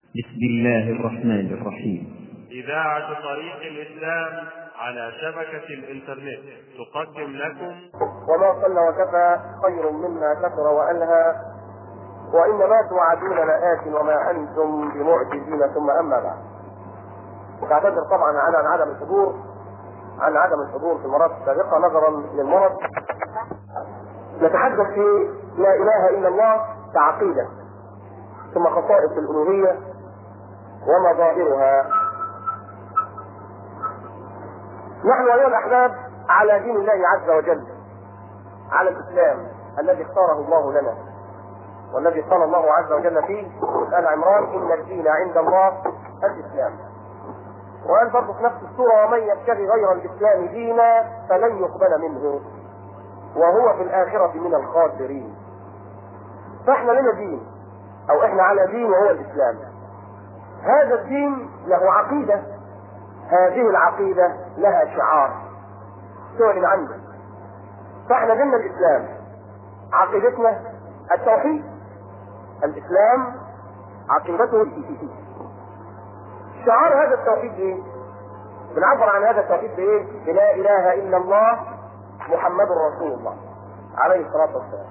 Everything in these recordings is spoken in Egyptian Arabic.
بسم الله الرحمن الرحيم إذاعة طريق الإسلام على شبكة الإنترنت تقدم لكم وما صل وكفى خير مما كثر وألهى وإنما توعدون لآت وما أنتم بمعجزين ثم أما بعد تعتذر طبعا عن عدم الحضور عن عدم الحضور في المرات السابقة نظرا للمرض نتحدث في لا إله إلا الله كعقيدة ثم خصائص الألوهية ومظاهرها نحن أيها الأحباب على دين الله عز وجل على الإسلام الذي اختاره الله لنا والذي قال الله عز وجل فيه آل عمران إن الدين عند الله الإسلام وقال برضه في نفس السورة ومن يبتغي غير الإسلام دينا فلن يقبل منه وهو في الآخرة من الخاسرين فاحنا لنا دين أو احنا على دين وهو الإسلام هذا الدين له عقيدة هذه العقيدة لها شعار تعلن عنه فاحنا ديننا الإسلام عقيدتنا التوحيد الإسلام عقيدته شعار هذا التوحيد ايه؟ بنعبر عن هذا التوحيد بايه؟ بلا اله الا الله محمد رسول الله عليه الصلاه والسلام.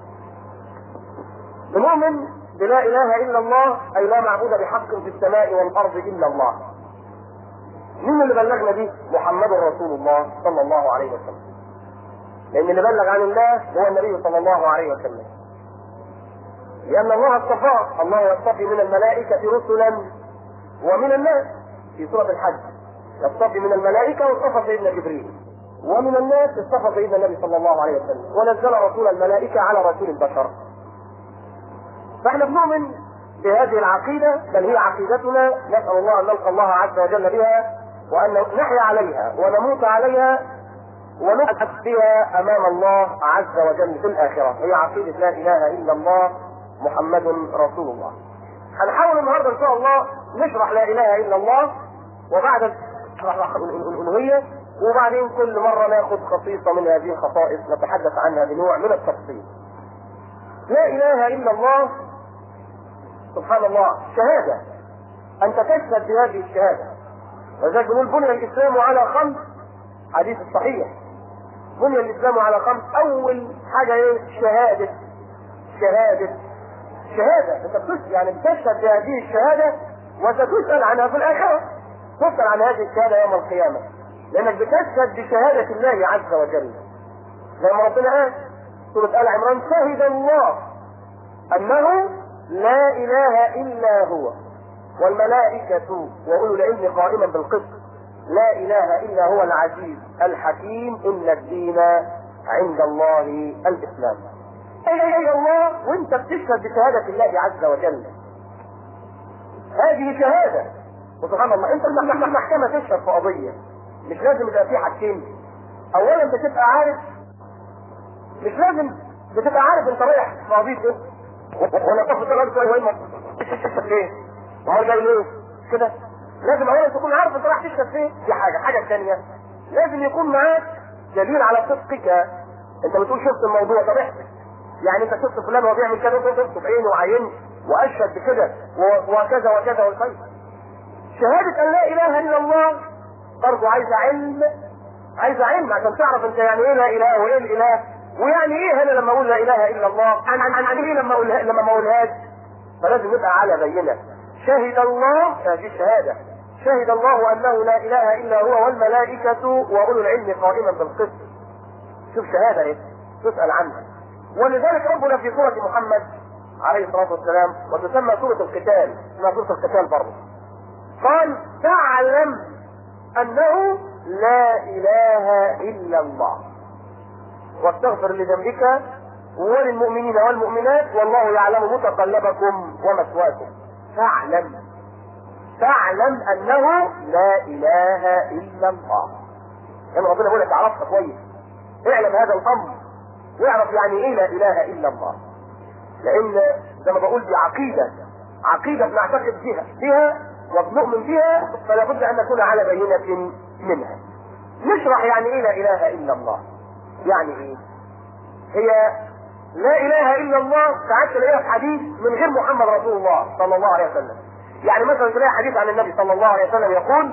بنؤمن بلا اله الا الله اي لا معبود بحق في السماء والارض الا الله. مين اللي بلغنا دي؟ محمد رسول الله صلى الله عليه وسلم. لان اللي بلغ عن الله هو النبي صلى الله عليه وسلم. لان الله اصطفاه، الله يصطفي من الملائكه رسلا ومن الناس في سورة الحج يصطفي من الملائكة واصطفى سيدنا جبريل ومن الناس اصطفى سيدنا النبي صلى الله عليه وسلم ونزل رسول الملائكة على رسول البشر فاحنا بنؤمن بهذه العقيدة بل هي عقيدتنا نسأل الله أن نلقى الله عز وجل بها وأن نحيا عليها ونموت عليها ونبعث بها أمام الله عز وجل في الآخرة هي عقيدة لا إله إلا الله محمد رسول الله هنحاول النهارده ان شاء الله نشرح لا اله الا الله وبعد نشرح الالوهيه وبعدين كل مره ناخذ خصيصه من هذه الخصائص نتحدث عنها بنوع من التفصيل. لا اله الا الله سبحان الله شهاده انت تشهد بهذه الشهاده ولذلك بنقول بني الاسلام على خمس حديث الصحيح بني الاسلام على خمس اول حاجه ايه شهاده شهاده شهادة انت بتسأل يعني بتشهد بهذه الشهادة وستسأل عنها في الآخرة تسأل عن هذه الشهادة يوم القيامة لأنك بتشهد بشهادة الله عز وجل زي ما ربنا قال سورة آل عمران شهد الله أنه لا إله إلا هو والملائكة وأولو العلم قائما بالقسط لا إله إلا هو العزيز الحكيم إن الدين عند الله الإسلام اي اي الله وانت بتشهد بشهادة الله عز وجل هذه شهادة وسبحان الله انت المحكمة تشهد في قضية مش لازم يبقى في حاجتين اولا بتبقى عارف مش لازم بتبقى عارف انت رايح في قضية ايه وانا طفل الارض شوية وين تشهد ليه؟ وهو جاي ليه؟ كده لازم اولا تكون عارف انت رايح تشهد فين دي حاجة الحاجة الثانية لازم يكون معاك دليل على صدقك انت بتقول شفت الموضوع طب احكي يعني انت شفت فلان وهو بيعمل كذا وانت شفته بعيني وعيني واشهد بكده وكذا وكذا والخير شهادة ان لا اله الا الله برضه عايزة علم عايزة علم عشان تعرف انت يعني ايه لا اله وايه الاله ويعني ايه انا لما اقول لا اله الا الله عن عن عن ايه لما اقولها لما ما اقولهاش فلازم يبقى على بينة شهد الله هذه الشهادة شهد الله انه لا اله الا هو والملائكة واولو العلم قائما بالقسط شوف شهادة ايه تسأل عنها ولذلك ربنا في سورة محمد عليه الصلاة والسلام وتسمى سورة القتال اسمها سورة القتال برضه قال فاعلم أنه لا إله إلا الله واستغفر لذنبك وللمؤمنين والمؤمنات والله يعلم متقلبكم ومثواكم فاعلم فاعلم أنه لا إله إلا الله يعني ربنا يقول لك عرفت كويس اعلم هذا الأمر واعرف يعني ايه لا اله الا الله لان زي ما بقول دي عقيده عقيده بنعتقد بها بها وبنؤمن بها فلا بد ان نكون على بينه منها نشرح يعني ايه لا اله الا الله يعني ايه هي لا اله الا الله ساعات تلاقيها في حديث من غير محمد رسول الله صلى الله عليه وسلم يعني مثلا تلاقي حديث عن النبي صلى الله عليه وسلم يقول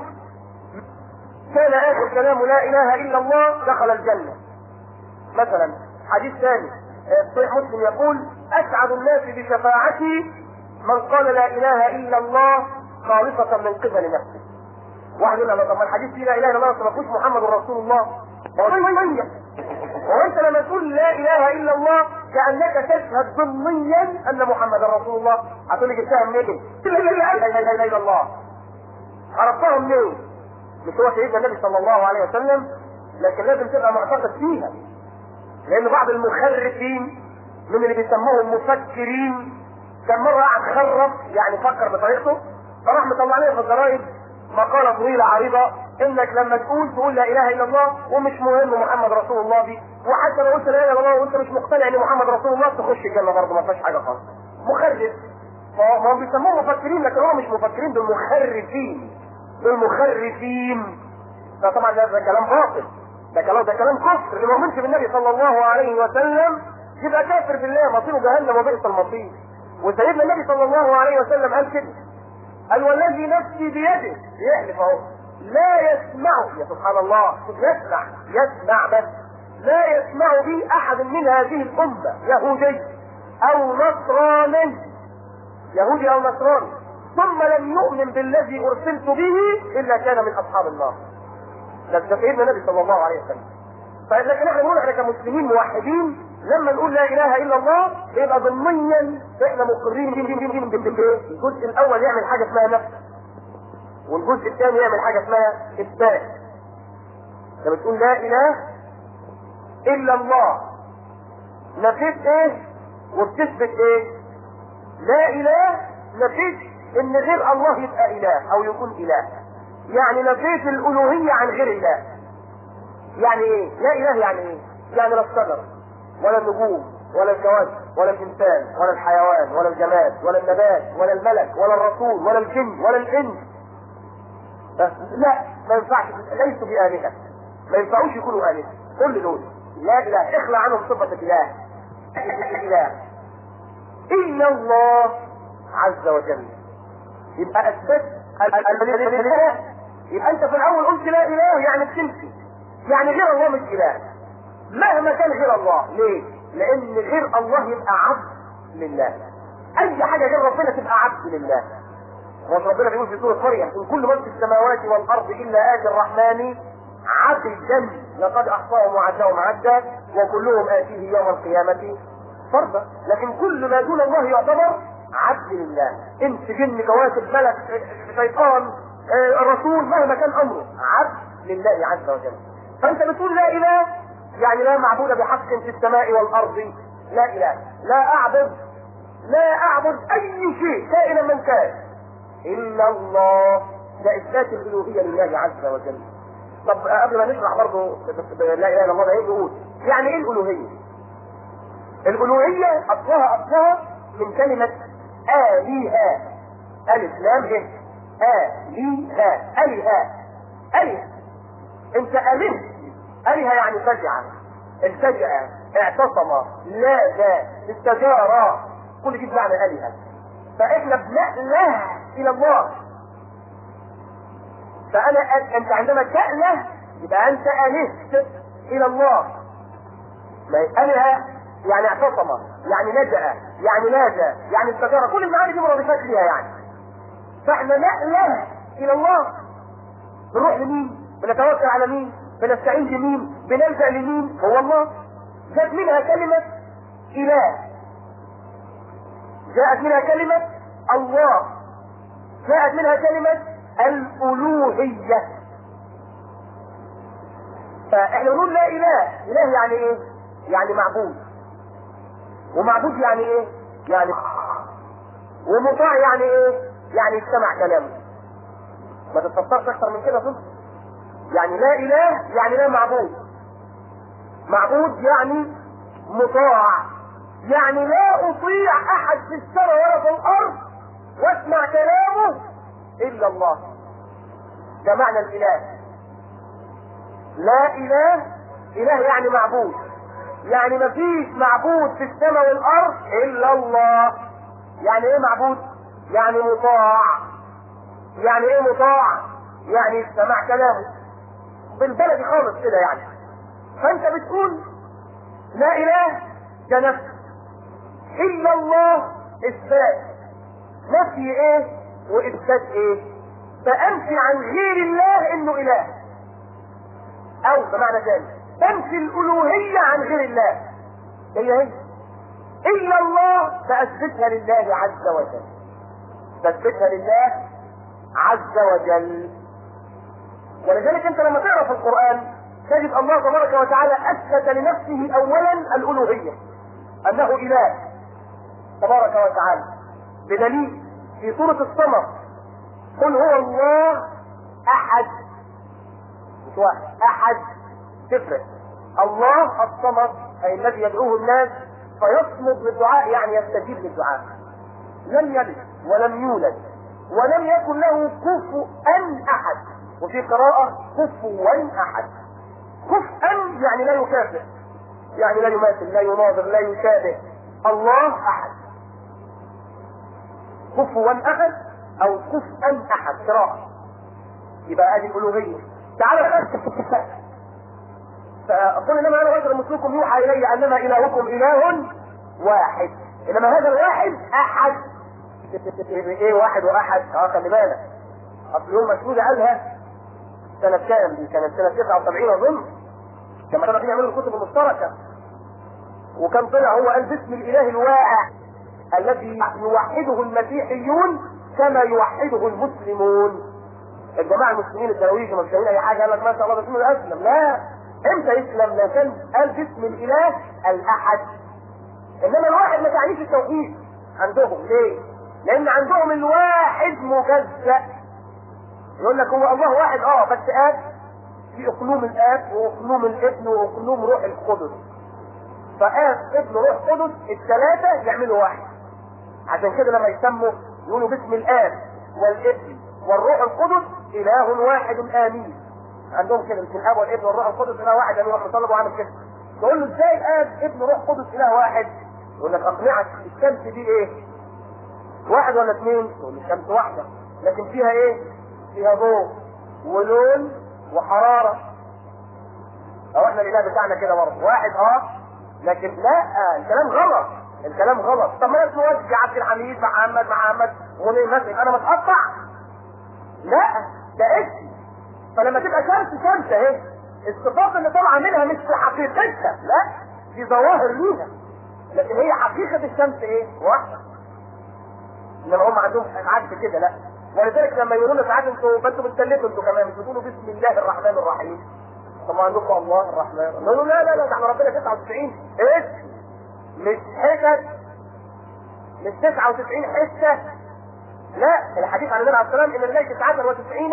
كان اخر كلام لا اله الا الله دخل الجنه مثلا حديث ثاني آه، صحيح مسلم يقول اسعد الناس بشفاعتي من قال لا اله الا الله خالصة من قبل نفسه واحد يقول لا طب ما الحديث فيه لا اله الا الله ما فيهوش محمد رسول الله هو ضمنيا هو انت لما تقول لا اله الا الله كانك تشهد ضمنيا ان محمد رسول الله هتقول لي جبتها منين؟ لا اله الا الله عرفتها منين؟ مش هو سيدنا النبي صلى الله عليه وسلم لكن لازم تبقى معتقد فيها لان بعض المخرفين من اللي بيسموهم مفكرين كان مره قاعد خرف يعني فكر بطريقته فراح مطلع لنا في الجرايد مقاله طويله عريضه انك لما تقول تقول لا اله الا الله ومش مهم محمد رسول الله دي وحتى لو قلت لا اله الا الله وانت مش مقتنع ان محمد رسول الله تخش الجنه برضه ما فيهاش حاجه خالص مخرف فهم هم بيسموهم مفكرين لكن هم مش مفكرين دول مخرفين دول مخرفين فطبعا ده, ده كلام باطل ده كلام ده كلام كفر اللي ما يؤمنش بالنبي صلى الله عليه وسلم يبقى كافر بالله مصيره جهنم وبئس المصير وسيدنا النبي صلى الله عليه وسلم قال كده قال والذي نفسي بيده يحلف اهو لا يسمع يا سبحان الله يسمع يسمع بس لا يسمع بي احد من هذه الامه يهودي او نصراني يهودي او نصراني ثم لم يؤمن بالذي ارسلت به الا كان من اصحاب النار ده سيدنا النبي صلى الله عليه وسلم طيب لكن احنا نقول احنا كمسلمين موحدين لما نقول لا اله الا الله يبقى ضمنيا احنا مقرين الجزء الاول يعمل حاجه اسمها نفس والجزء الثاني يعمل حاجه اسمها اثبات لما تقول لا اله الا الله نفيت ايه وبتثبت ايه لا اله نفيت ان غير الله يبقى اله او يكون اله يعني نفيت الالوهيه عن غير الله يعني ايه لا اله يعني ايه يعني لا الشجر ولا النجوم ولا الكواكب ولا الانسان ولا الحيوان ولا الجماد ولا النبات ولا الملك ولا الرسول ولا الجن ولا الانس لا ما ينفعش ليسوا بآلهة ما ينفعوش يكونوا آلهة كل دول لا اله اخلع عنهم صفة الاله الاله الا الله عز وجل يبقى اثبت الاله يبقى انت في الاول قلت لا اله يعني بتنفي يعني غير الله مش اله مهما كان غير الله ليه لان غير الله يبقى عبد لله اي حاجه غير ربنا تبقى عبد لله هو ربنا بيقول في سوره مريم ان كل من في السماوات والارض الا اتي الرحمن عبدا لقد احصاهم وعدهم عدا وكلهم اتيه يوم القيامه فردا لكن كل ما دون الله يعتبر عبد لله انس جن كواكب ملك شيطان آه، الرسول مهما كان امره عبد لله عز وجل فانت بتقول لا اله يعني لا معبود بحق في السماء والارض لا اله لا اعبد لا اعبد اي شيء كائنا من كان الا الله ده اثبات الالوهيه لله عز وجل طب قبل ما نشرح برضه لا اله الا الله ده ايه بيقول يعني ايه الالوهيه الالوهيه اصلها اصلها من كلمه الهه الف لام ه الهه الهه الهه انت الهت اله يعني فجع التجأ اعتصم لاذ استجار كل دي بمعنى الهه فاحنا بنأله الى الله فانا أ- انت عندما تأله يبقى انت الهت الى الله ما هي اله يعني اعتصم يعني لجأ يعني نادى يعني استجار كل المعاني دي مرادفات ليها يعني فاحنا نأله الى الله بنروح لمين بنتوكل على مين بنستعين بمين بنلجأ لمين هو الله جاءت منها كلمة إله جاءت منها كلمة الله جاءت منها كلمة الألوهية فاحنا نقول لا إله إله يعني إيه؟ يعني معبود ومعبود يعني إيه؟ يعني ومطاع يعني إيه؟ يعني يستمع كلامه ما تتفسرش أكتر من كده صدق يعني لا اله يعني لا معبود معبود يعني مطاع يعني لا اطيع احد في السماء ولا في الارض واسمع كلامه الا الله ده معنى الاله لا اله اله يعني معبود يعني مفيش معبود في السماء والارض الا الله يعني ايه معبود يعني مطاع يعني ايه مطاع يعني سمع كلامه بالبلدي خالص كده يعني فانت بتقول لا اله ده نفس الا الله اثبات نفي ايه واثبات ايه فانفي عن غير الله انه اله او بمعنى ثاني تنفي الالوهيه عن غير الله هي هي الا الله فاثبتها لله عز وجل تثبتها لله عز وجل ولذلك انت لما تقرا في القران تجد الله تبارك وتعالى اثبت لنفسه اولا الالوهيه انه اله تبارك وتعالى بدليل في سوره الصمد قل هو الله احد مش واحد احد تفرق الله الصمد اي الذي يدعوه الناس فيصمد بالدعاء يعني يستجيب للدعاء لم يلد ولم يولد ولم يكن له كفوا احد وفي قراءة كفوا احد كفءا يعني لا يكافئ يعني لا يماثل لا يناظر لا يشابه الله احد كفوا احد او كفءا احد قراءة يبقى هذه الالوهية تعالى فأقول إنما أنا رجل مثلكم يوحى إلي أنما إلهكم إله واحد إنما هذا الواحد أحد إيه واحد وأحد أه خلي بالك أصل يوم مسعود قالها سنة كام دي كانت سنة 79 أظن لما كانوا يعملوا الكتب المشتركة وكان طلع هو قال باسم الإله الواحد الذي يوحده المسيحيون كما يوحده المسلمون الجماعة المسلمين الدرويش مش فاهمين أي حاجة قال لك ما شاء الله باسم أسلم لا امتى يسلم لو كان قال باسم الاله الاحد انما الواحد ما تعنيش التوحيد عندهم ليه لان عندهم الواحد مجزأ يقول لك هو الله واحد اه بس اب في اقلوم الاب واقلوم الابن واقلوم روح القدس فاب ابن روح قدس الثلاثه يعملوا واحد عشان كده لما يسموا يقولوا باسم الاب والابن والروح القدس اله واحد امين عندهم كده مش الاب والابن والروح القدس اله واحد يعني واحد طلب وعامل كده تقول له ازاي اب ابن روح قدس اله واحد يقول لك اقنعك الشمس دي ايه واحد ولا اثنين تقول له الشمس واحده لكن فيها ايه فيها ضوء ولون وحراره او احنا الاله بتاعنا كده برضه واحد اه لكن لا الكلام غلط الكلام غلط طب ما اسمه وجه عبد الحميد محمد محمد غني مثلا انا متقطع لا ده اسم فلما تبقى شمس شمس اهي الصفات اللي طالعه منها مش في حقيقتها لا دي ظواهر ليها لكن هي حقيقه الشمس ايه؟ واحده انما هم عندهم عكس كده لا ولذلك لما يقولوا لنا ساعات انتوا انتوا بتسلفوا انتوا كمان بتقولوا بسم الله الرحمن الرحيم طب عندكم الله الرحمن نقول لا لا لا ده احنا ربنا 99 اسم مش حتت مش 99 حته لا الحديث عن النبي عليه السلام ان الله 99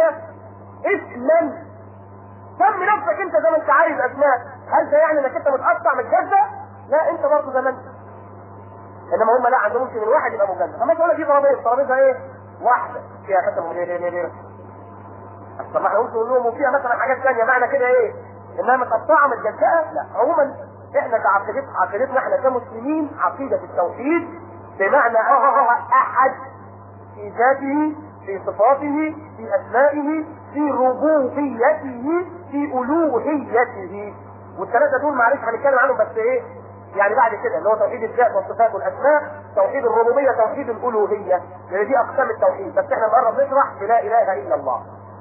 اسما سمي نفسك انت زي ما انت عايز اسماء هل ده يعني انك انت متقطع متجزأ؟ لا انت برضه زي ما انت انما هم لا عندهم ممكن الواحد يبقى مجزأ فما تقول لك دي ترابيزه ترابيزه ايه؟ واحده فيها مثلا ليه ليه ليه ليه طب ما احنا ممكن نقول لهم وفيها مثلا حاجات ثانيه معنى كده ايه؟ انها متقطعه متجزأه؟ لا عموما احنا كعقيدتنا عقيدتنا احنا كمسلمين عقيده التوحيد بمعنى احد في ذاته في صفاته في اسمائه في ربوبيته في الوهيته والثلاثه دول معلش هنتكلم عنهم بس ايه يعني بعد كده اللي هو توحيد الذات والصفات والاسماء توحيد الربوبيه توحيد الالوهيه لان دي اقسام التوحيد بس احنا نقرب نشرح بلا اله الا الله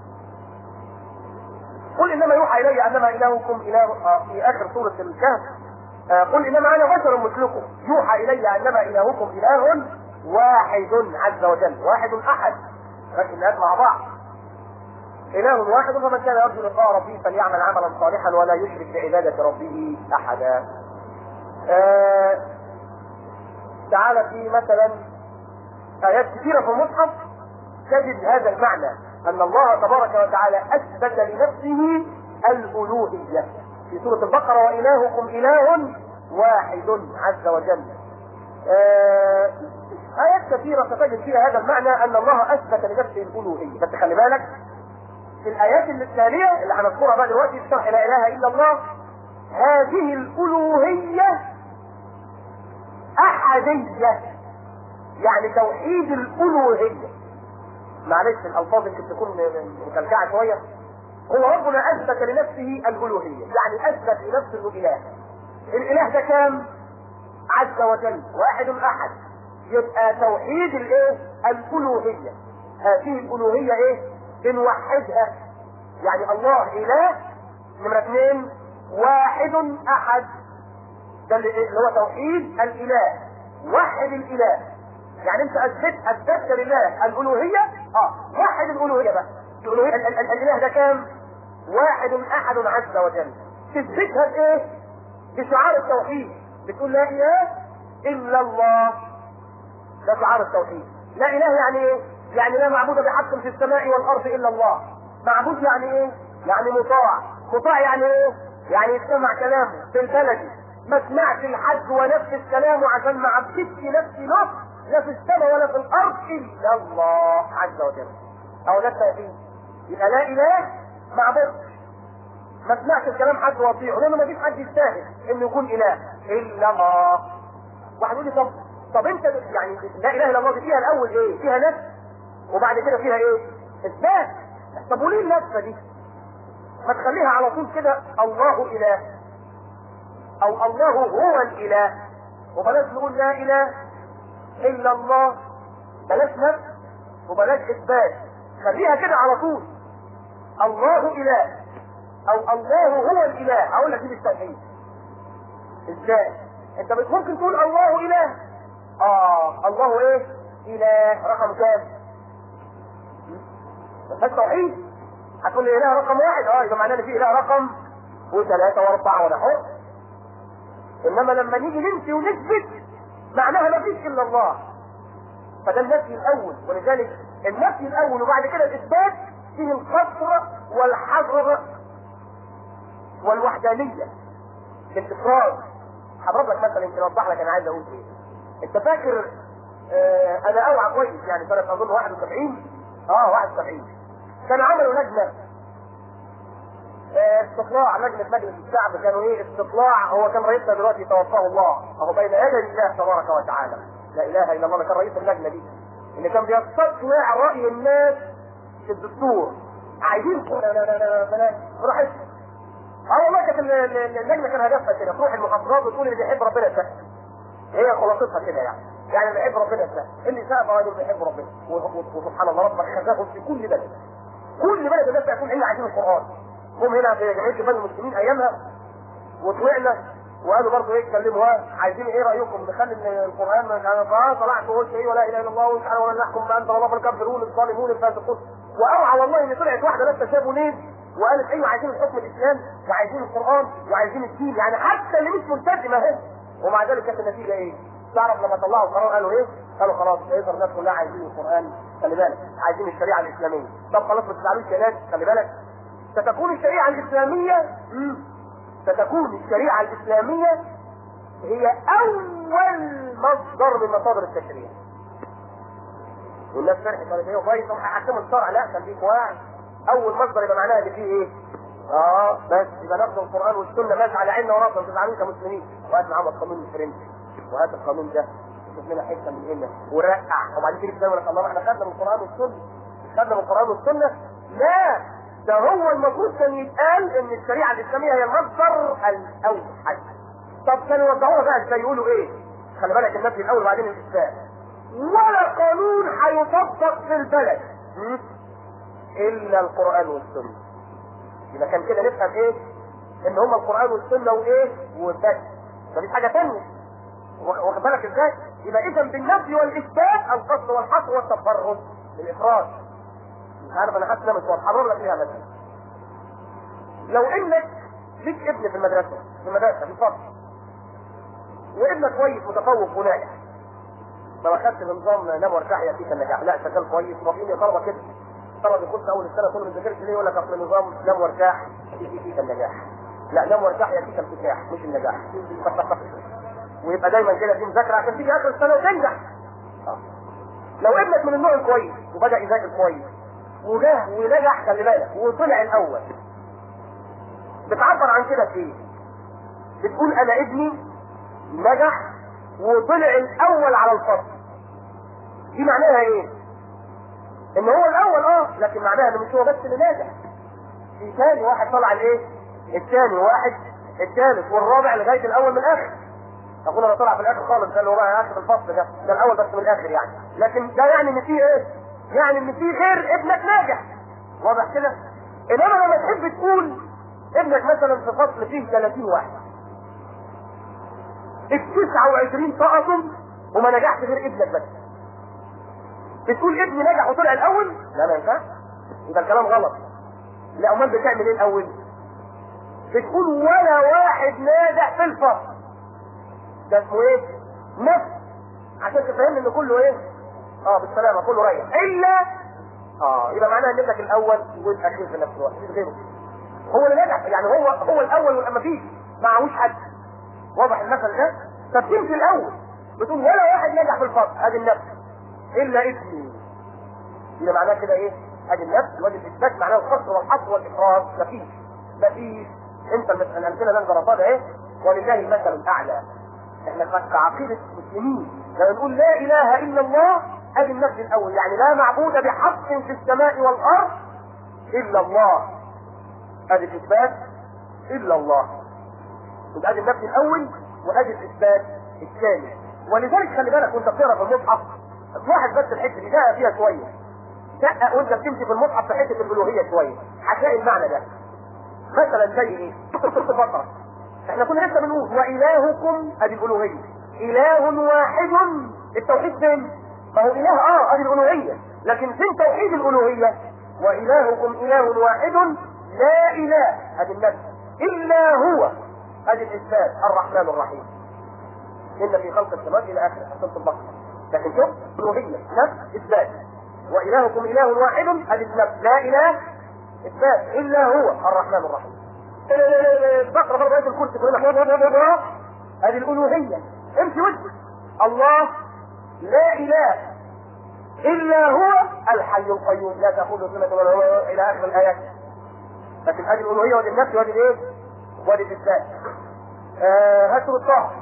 قل انما يوحى الي انما الهكم اله آه في اخر سوره الكهف آه قل انما انا بشر مثلكم يوحى الي انما الهكم اله واحد عز وجل واحد احد لكن مع بعض إله واحد فمن كان يرجو لقاء ربه فليعمل عملا صالحا ولا يشرك بعبادة ربه أحدا. آه تعالى في مثلا آيات كثيرة في المصحف تجد هذا المعنى أن الله تبارك وتعالى أثبت لنفسه الألوهية في سورة البقرة وإلهكم إله واحد عز وجل. آه آيات كثيرة ستجد فيها هذا المعنى أن الله أثبت لنفسه الألوهية، بس خلي بالك في الآيات الثانية اللي هنذكرها بقى دلوقتي في شرح لا إله إلا الله هذه الألوهية أحدية يعني توحيد الألوهية معلش الالفاظ يمكن تكون مكلكعه شويه هو ربنا اثبت لنفسه الالوهيه يعني اثبت لنفسه انه اله الاله ده كام عز وجل واحد احد يبقى توحيد الايه الالوهيه هذه الالوهيه ايه بنوحدها يعني الله اله نمره اثنين واحد احد ده اللي اللي هو توحيد الاله وحد الاله يعني انت اثبت اثبتت لله الالوهيه اه وحد الالوهيه بقى الالوهيه ال- ال- ال- الاله ده كام واحد احد عز وجل تثبتها بايه بشعار التوحيد بتقول لا اله الا الله ده شعار التوحيد لا اله يعني ايه يعني لا معبود بحق في السماء والارض الا الله معبود يعني ايه يعني مطاع مطاع يعني ايه يعني يستمع كلامه في البلد ما سمعش الحج ونفذ كلامه عشان ما عبدتش نفسي له لا في السماء ولا في الارض الا الله عز وجل او ده التوحيد يبقى لا اله معبود ما سمعش الكلام حد واطيعه لانه ما فيش حد يستاهل انه يكون اله الا الله واحد يقول لي طب طب انت يعني لا اله الا الله دي فيها الاول ايه؟ فيها نفس وبعد كده فيها ايه؟ اثبات طب وليه النفسه دي؟ ما تخليها على طول كده الله اله او الله هو الاله وبلاش نقول لا اله الا الله بلاش نفس وبلاش اثبات خليها كده على طول الله اله او الله هو الاله اقول لك دي بالتوحيد ازاي انت بت- ممكن تقول الله اله اه الله ايه اله رقم كام بس توحيد هتقول لي اله رقم واحد اه يبقى معناه ان في اله رقم وثلاثة واربعة ولا حر انما لما نيجي ننفي ونثبت معناها ما فيش الا الله فده النفي الاول ولذلك النفي الاول وبعد كده الاثبات فيه القصر والحظر والوحدانية الافراد هضرب لك مثلا يمكن اوضح لك انا عايز اقول ايه انت فاكر آه انا اوعى كويس يعني سنه اظن 71 اه 71 كان عملوا لجنه آه، استطلاع لجنه مجلس الشعب كانوا ايه استطلاع هو كان رئيسنا دلوقتي توفاه الله اهو بين يدي الله تبارك وتعالى لا اله الا الله ده كان رئيس اللجنه دي اللي كان بيستطلع راي الناس في الدستور عايزين لا لا لا لا بلاش براحتك اه والله كانت ال- ال- اللجنه كان هدفها كده تروح المحافظات وتقول اللي بيحب ربنا يسقف هي خلاصتها كده يعني يعني اللي بيحب ربنا يسقف اللي سقف هو اللي بيحب ربنا و- و- وسبحان الله ربك خزاهم في كل بلد كل بلد الناس يكون الا عايزين القران هم هنا في جمعيه شباب المسلمين ايامها وطلعنا وقالوا برضه ايه اتكلموا ها عايزين ايه رايكم نخلي إن القران انا اه طلعت وقلت ايه ولا اله الا الله ومش عارف ولا نحكم بانزل الله فالكافرون الظالمون الفاسقون واوعى والله ان طلعت واحده لسه شافوا ليه وقالت ايوه عايزين الحكم الاسلام وعايزين القران وعايزين الدين يعني حتى اللي مش ملتزمه اهي ومع ذلك كانت النتيجه ايه؟ تعرف لما طلعوا القرار قالوا ايه؟ قالوا خلاص يظهر الناس كلها عايزين القران خلي بالك عايزين الشريعه الاسلاميه طب خلاص ما تزعلوش يا ناس خلي بالك ستكون الشريعه الاسلاميه مم. ستكون الشريعه الاسلاميه هي اول مصدر من مصادر التشريع والناس فرحت قالت ايه كويس هم هيحكموا الشرع لا خليك واعي اول مصدر يبقى معناها ان فيه ايه؟ اه بس يبقى ناخد القران والسنه بس على عيننا وراسنا ما تزعلوش كمسلمين وهات معاهم القانون الفرنسي وهات القانون ده شوف لنا حته من هنا ورقع وبعدين تيجي تقول لك الله احنا خدنا من القران والسنه خدنا من القران والسنه لا ده هو المفروض كان يتقال ان الشريعه الاسلاميه هي المصدر الاوحد طب كانوا يوضحوها بقى ازاي يقولوا ايه؟ خلي بالك النفي الاول وبعدين الاثبات ولا قانون هيطبق في البلد م? الا القران والسنه يبقى كان كده نفهم ايه؟ ان هما القران والسنه وايه؟ وبس مفيش حاجه ثانيه واخد بالك ازاي؟ يبقى اذا بالنفي والاثبات القصد والحصر والتفرد الافراد مش عارف انا حاسس إن أنا مش هحرر لك فيها مثلا لو انك ليك ابن في المدرسه في المدرسه في الفصل وابنك كويس متفوق وناجح ما اخدت بنظام نام وارتاح ياتيك النجاح لا شغال كويس رافعين يا طلبه كده طلب يخش اول السنه كله ما بيذاكرش ليه يقول لك اصل نظام نام وارتاح ياتيك النجاح لا نام وارتاح ياتيك الفتاح مش النجاح ويبقى دايما كده في مذاكره عشان تيجي اخر السنه وتنجح آه. لو ابنك من النوع الكويس وبدا يذاكر كويس وجاه ونجح خلي بالك وطلع الاول بتعبر عن كده في ايه؟ بتقول انا ابني نجح وطلع الاول على الفصل دي معناها ايه؟ ان هو الاول اه لكن معناها انه مش هو بس اللي ناجح في ثاني واحد طلع الايه الثاني واحد الثالث والرابع لغايه الاول من الاخر اقول انا طلع في الاخر خالص ده اللي هو بقى اخر الفصل ده ده الاول بس من الاخر يعني لكن ده يعني ان في ايه يعني ان في غير ابنك ناجح واضح كده انما لما تحب تقول ابنك مثلا في فصل فيه 30 واحد ال 29 سقطوا وما نجحش غير ابنك بس بتقول ابني نجح وطلع الاول لا ما ينفعش يبقى الكلام غلط لا امال بتعمل ايه الاول بتقول ولا واحد ناجح في الفصل ده اسمه ايه نفس عشان تفهم ان كله ايه اه بالسلامه كله رايح الا اه يبقى معناها ان ابنك الاول والاخير في نفس الوقت مفيش غيره هو اللي نجح يعني هو هو الاول ولا مفيش معهوش حد واضح المثل ده فبتمشي الاول بتقول ولا واحد نجح في الفصل ادي النفس الا اسمي يبقى معناها كده ايه ادي النفس وادي الاثبات معناه القصر والحصر والافراز مفيش مفيش انت المس- الامثله اللي انا ضربتها ايه ولله المثل الاعلى احنا كعقيده مسلمين لما نقول لا اله الا الله ادي النفس الاول يعني لا معبود بحق في السماء والارض الا الله ادي الاثبات الا الله يبقى ادي النفس الاول وادي الاثبات الثاني ولذلك خلي بالك وانت بتقرا في المصحف تلاحظ بس الحته دي دقق فيها شويه دقق وانت بتمشي في المصحف في حته الالوهيه شويه هتلاقي المعنى ده مثلا زي ايه؟ سوره البقره احنا كنا لسه بنقول والهكم ادي الالوهيه اله واحد التوحيد فين؟ ما هو اله اه ادي الالوهيه لكن فين توحيد الالوهيه؟ والهكم اله واحد لا اله ادي النفس الا هو ادي الاثبات الرحمن الرحيم ان في خلق السماوات الى اخر سوره البقره لكن شوف الوهيه نفس اثبات والهكم اله واحد ادي النفس لا اله اثبات الا هو الرحمن الرحيم البقره برضه ايه الكرسي كلنا ادي الالوهيه امشي وجهك الله لا اله الا هو الحي القيوم لا تاخذه سنه ولا نوم الى اخر الايات لكن هذه الالوهيه وادي النفس وادي الايه؟ وادي الاثبات آه هات سوره طه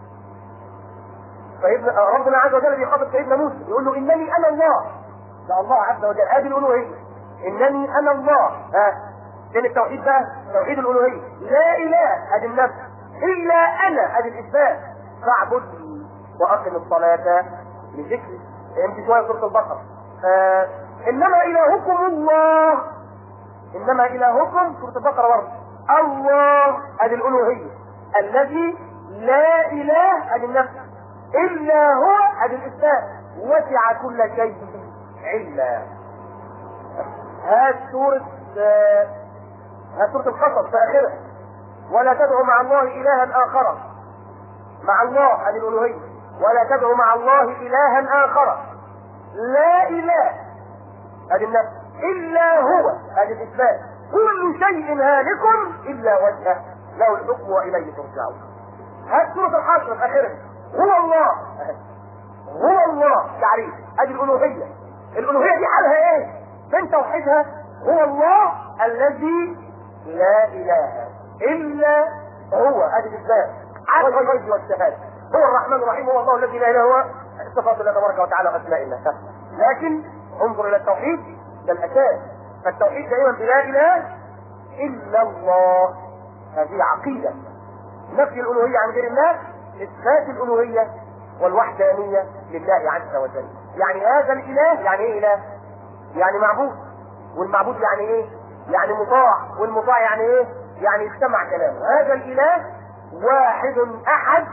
سيدنا آه، ربنا عز وجل بيخاطب سيدنا موسى يقول له انني انا الله ده الله عز وجل هذه الالوهيه انني انا الله ها فين التوحيد بقى توحيد الالوهيه لا اله ادي النفس الا انا ادي الاثبات فاعبدني واقم الصلاه لذكري امشي شويه سوره البقره آه انما الهكم الله انما الهكم سوره البقره برضه الله ادي الالوهيه الذي لا اله ادي النفس الا هو ادي الاثبات وسع كل شيء علما هات سوره آه، هات سوره القصص في اخرها ولا تدعوا مع الله الها اخر مع الله ادي الالوهيه ولا تدعوا مع الله الها اخر لا اله ادي النفس الا هو ادي الاثبات كل شيء هالك الا وجهه له الحكم واليه ترجعون هات سوره الحشر في اخرها هو الله هو الله تعريف ادي الالوهيه الالوهيه دي حالها ايه فين توحيدها هو الله الذي لا اله الا هو ادي الاثبات على الغيب والشهاده هو الرحمن الرحيم هو الله الذي لا اله الا هو صفات الله تبارك وتعالى واسماء الله لكن انظر الى التوحيد ده الاساس فالتوحيد دائما بلا اله الا الله هذه عقيده نفي الالوهيه عن غير الله اثبات الالوهيه والوحدانيه لله عز وجل يعني هذا الاله يعني ايه اله يعني معبود والمعبود يعني ايه يعني مطاع والمطاع يعني ايه يعني يستمع كلامه هذا الاله واحد احد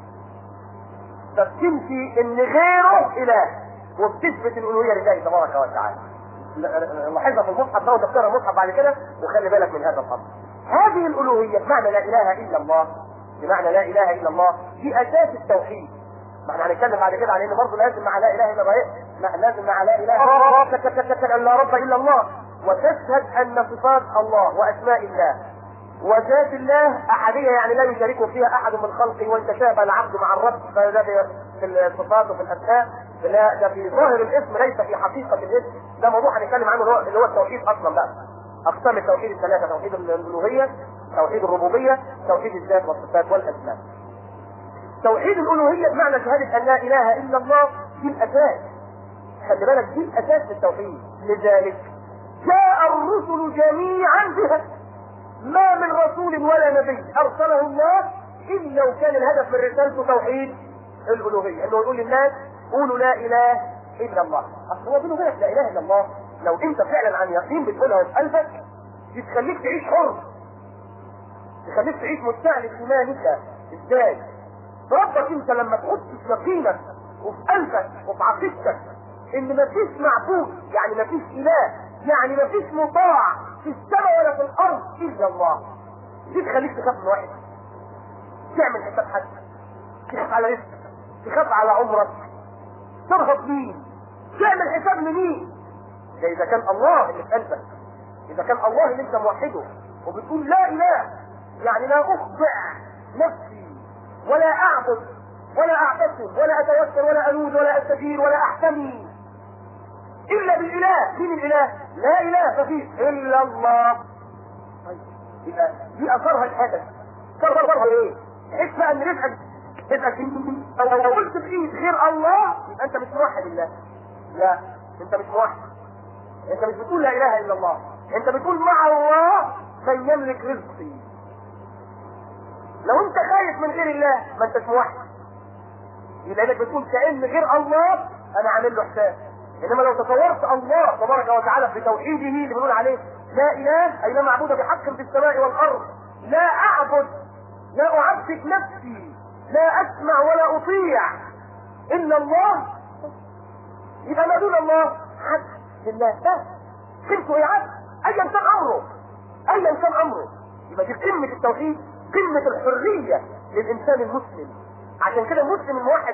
فبتنفي ان غيره اله وبتثبت الالوهيه لله تبارك وتعالى لاحظها في المصحف ده وتقرا المصحف بعد كده وخلي بالك من هذا الامر هذه الالوهيه بمعنى لا اله الا الله بمعنى لا اله الا الله دي اساس التوحيد ما احنا هنتكلم بعد كده على ان برضه لازم مع لا اله الا الله إيه؟ ما- لازم مع لا اله الا الله ان لا رب الا الله وتشهد ان صفات الله واسماء الله وذات الله احديه يعني لا يشاركه فيها احد من خلقه وان تشابه العبد مع الرب فده في في الصفات وفي الاسماء لا ده في ظاهر الاسم ليس في حقيقه الاسم ده موضوع هنتكلم عنه اللي هو- اللي هو التوحيد اصلا بقى اقسام التوحيد الثلاثه توحيد الالوهيه توحيد الربوبيه توحيد الذات والصفات والاسماء توحيد الالوهيه بمعنى شهاده ان لا اله الا الله دي الاساس خلي بالك دي الاساس في التوحيد لذلك جاء الرسل جميعا بها ما من رسول ولا نبي ارسله الله الا وكان الهدف من رسالته توحيد الالوهيه انه يقول للناس قولوا لا اله الا الله اصل هو بينه وبينك لا اله الا الله لو انت فعلا عن يقين بتقولها في قلبك دي تخليك تعيش حر تخليك تعيش مستعد ايمانك ازاي ربك انت لما تحط في يقينك وفي قلبك وفي عقيدتك ان مفيش معبود يعني مفيش اله يعني مفيش مطاع في السماء ولا في الارض الا الله دي تخليك تخاف من واحد تعمل حساب حد تخاف على رزقك تخاف على عمرك ترهب مين تعمل حساب لمين ده اذا كان الله اللي في قلبك اذا كان الله اللي انت موحده وبتقول لا اله يعني لا اخضع نفسي ولا اعبد ولا اعتصم ولا اتوكل ولا الوذ ولا استجير ولا احتمي الا بالاله مين الاله لا اله ففيه الا الله طيب يبقى دي اثرها الحدث اثرها ايه تحس بقى ان رزقك رزقك او لو قلت بايد غير الله يبقى انت مش موحد الله لا انت مش موحد انت مش بتقول لا اله الا الله انت بتقول مع الله من يملك رزقي لو انت خايف من غير الله ما انتش موحد يبقى انك بتقول كأن غير الله انا عامل له حساب انما لو تصورت الله تبارك وتعالى بتوحيده اللي بنقول عليه لا اله اي لا معبود بحق في السماء والارض لا اعبد لا اعبد نفسي لا اسمع ولا اطيع الا الله يبقى ما دون الله عبد لله بس قيمته هي عبد ايا كان امره ايا كان امره يبقى دي قمه التوحيد قمه الحريه للانسان المسلم عشان كده المسلم الموحد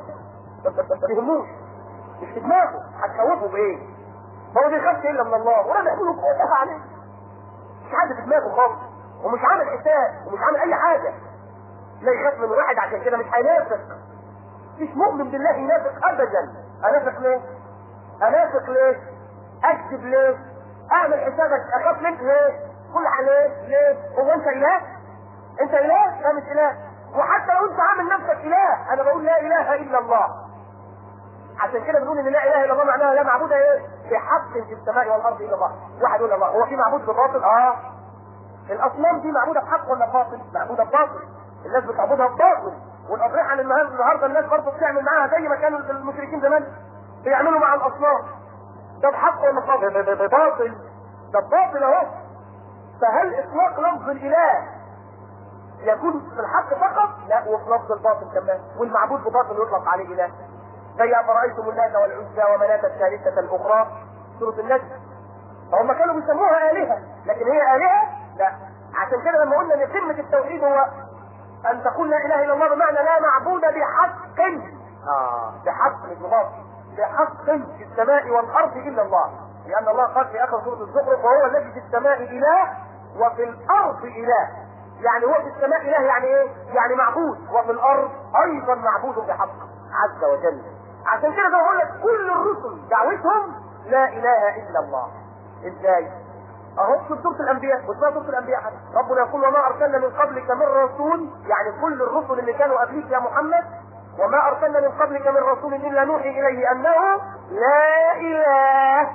ما يهموش مش في دماغه هتخوفه بايه؟ ما هو بيخافش الا من الله ولا بيعملوا كلها عليه مش حد في دماغه خالص ومش عامل حساب ومش عامل اي حاجه لا يخاف من واحد عشان كده مش هينافق مش مؤمن بالله ينافق ابدا انافق ليه؟ انافق ليه؟ اكذب ليه؟ اعمل حسابك اخاف منك ليه؟ كل حاجه ليه؟ ليه؟ هو انت اله؟ انت اله؟ لا مش اله وحتى لو انت عامل نفسك اله انا بقول لا اله الا الله عشان كده بنقول ان لا اله الا الله معناها لا معبود ايه بحق في السماء والارض الا الله واحد يقول الله هو في معبود بباطل اه الاصنام دي معبوده بحق ولا باطل معبوده بباطل الناس بتعبدها بباطل والاضرحه اللي النهارده النهارده الناس برضه بتعمل معاها زي ما كانوا المشركين زمان بيعملوا مع الاصنام ده بحق ولا باطل بباطل ده بباطل اهو فهل اطلاق لفظ الاله يكون في الحق فقط لا وفي لفظ الباطل كمان والمعبود بباطل يطلق عليه اله زي افرايتم اللات والعزى ومناة الثالثة الاخرى سورة النجم فهم كانوا بيسموها آلهة لكن هي آلهة لا عشان كده لما قلنا ان قمة التوحيد هو ان تقول لا اله الا الله بمعنى لا معبود بحق اه بحق مش بباطل بحق في السماء والارض الا الله لان الله قال في اخر سورة الزخرف وهو الذي في السماء اله وفي الارض اله يعني هو في السماء اله يعني ايه؟ يعني معبود وفي الارض ايضا معبود بحق عز وجل. عشان كده زي ما بقول لك كل الرسل دعوتهم لا اله الا الله. ازاي؟ اهو في سوره الانبياء واسمها سوره الانبياء حتى. ربنا يقول وما ارسلنا من قبلك من رسول يعني كل الرسل اللي كانوا قبليك يا محمد وما ارسلنا من قبلك من رسول الا نوحي اليه انه لا اله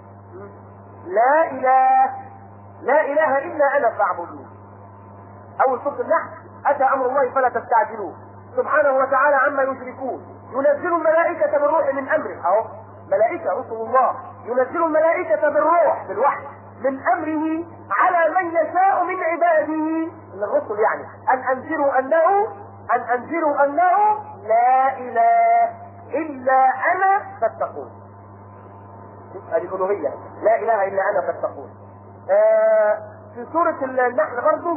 لا اله لا اله الا انا فاعبدون اول سوره النحل اتى امر الله فلا تستعجلوه سبحانه وتعالى عما يشركون ينزل الملائكه بالروح من امره اهو ملائكه رسل الله ينزل الملائكه بالروح بالوحي من امره على من يشاء من عباده من الرسل يعني ان انذروا انه ان انذروا انه لا اله الا انا فاتقون هذه الالوهيه لا اله الا انا فاتقون آه في سوره النحل برضه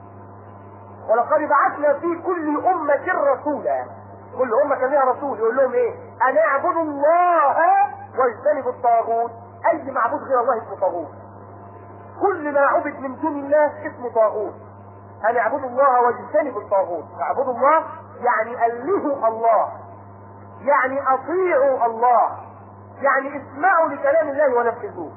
ولقد بعثنا في كل أمة رسولا كل أمة كان لها رسول يقول لهم إيه؟ أن اعبدوا الله واجتنبوا الطاغوت أي معبود غير الله اسمه طاغوت كل ما عبد من دون الله اسمه طاغوت أن اعبدوا الله واجتنبوا الطاغوت اعبدوا الله يعني ألهوا الله يعني أطيعوا الله يعني اسمعوا لكلام الله ونفذوه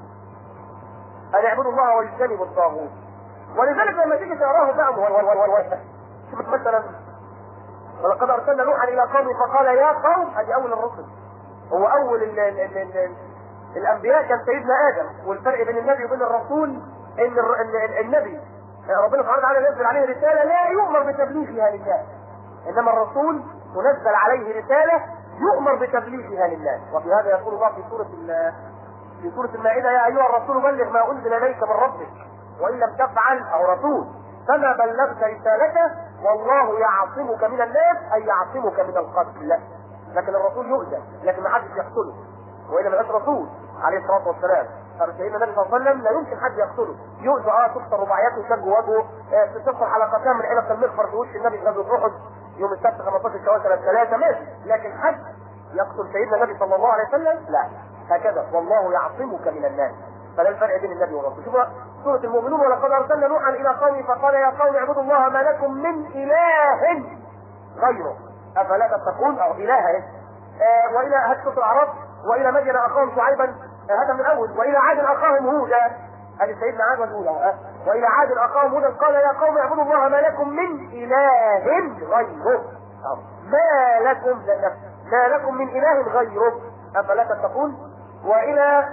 أن اعبدوا الله واجتنبوا الطاغوت ولذلك لما تيجي تقراه بقى مثلا ولقد ارسلنا نوحا الى قومه فقال يا قوم ادي اول الرسل هو اول ال ال ال ال الانبياء كان سيدنا ادم والفرق بين النبي وبين الرسول ان الر- ال- ال- النبي ربنا سبحانه وتعالى ينزل عليه رساله لا يؤمر بتبليغها للناس انما الرسول تنزل عليه رساله يؤمر بتبليغها للناس وفي هذا يقول الله في سوره ال- في سوره المائده يا ايها الرسول بلغ ما انزل اليك من ربك وان لم تفعل او رسول فما بلغت رسالته والله يعصمك من الناس اي يعصمك من القتل لكن الرسول يؤذى لكن ما حدش يقتله والا ما يبقاش رسول عليه الصلاه والسلام فسيدنا النبي صلى الله عليه وسلم لا يمكن حد يقتله يؤذى اه تكسر رباعياته وشق وجهه آه تدخل حلقتان من علق المغفر في وش النبي في غزوه احد يوم السبت 15 شوال سنه ثلاثه ماشي لكن حد يقتل سيدنا النبي صلى الله عليه وسلم لا هكذا والله يعصمك من الناس فده الفرق بين النبي والرسول شوفوا سورة المؤمنون ولقد أرسلنا نوحا إلى قومه فقال يا قوم اعبدوا الله ما لكم من إله غيره أفلا تتقون أو إله إيه؟ آه وإلى هذه سورة الأعراف وإلى مدين أخاهم شعيبا آه هذا من الأول وإلى عاد أخاهم هودا هذه سيدنا عاد والأولى آه وإلى عاد أخاهم هودا قال يا قوم اعبدوا الله ما لكم من إله غيره آه. ما لكم ما لكم من إله غيره أفلا تتقون وإلى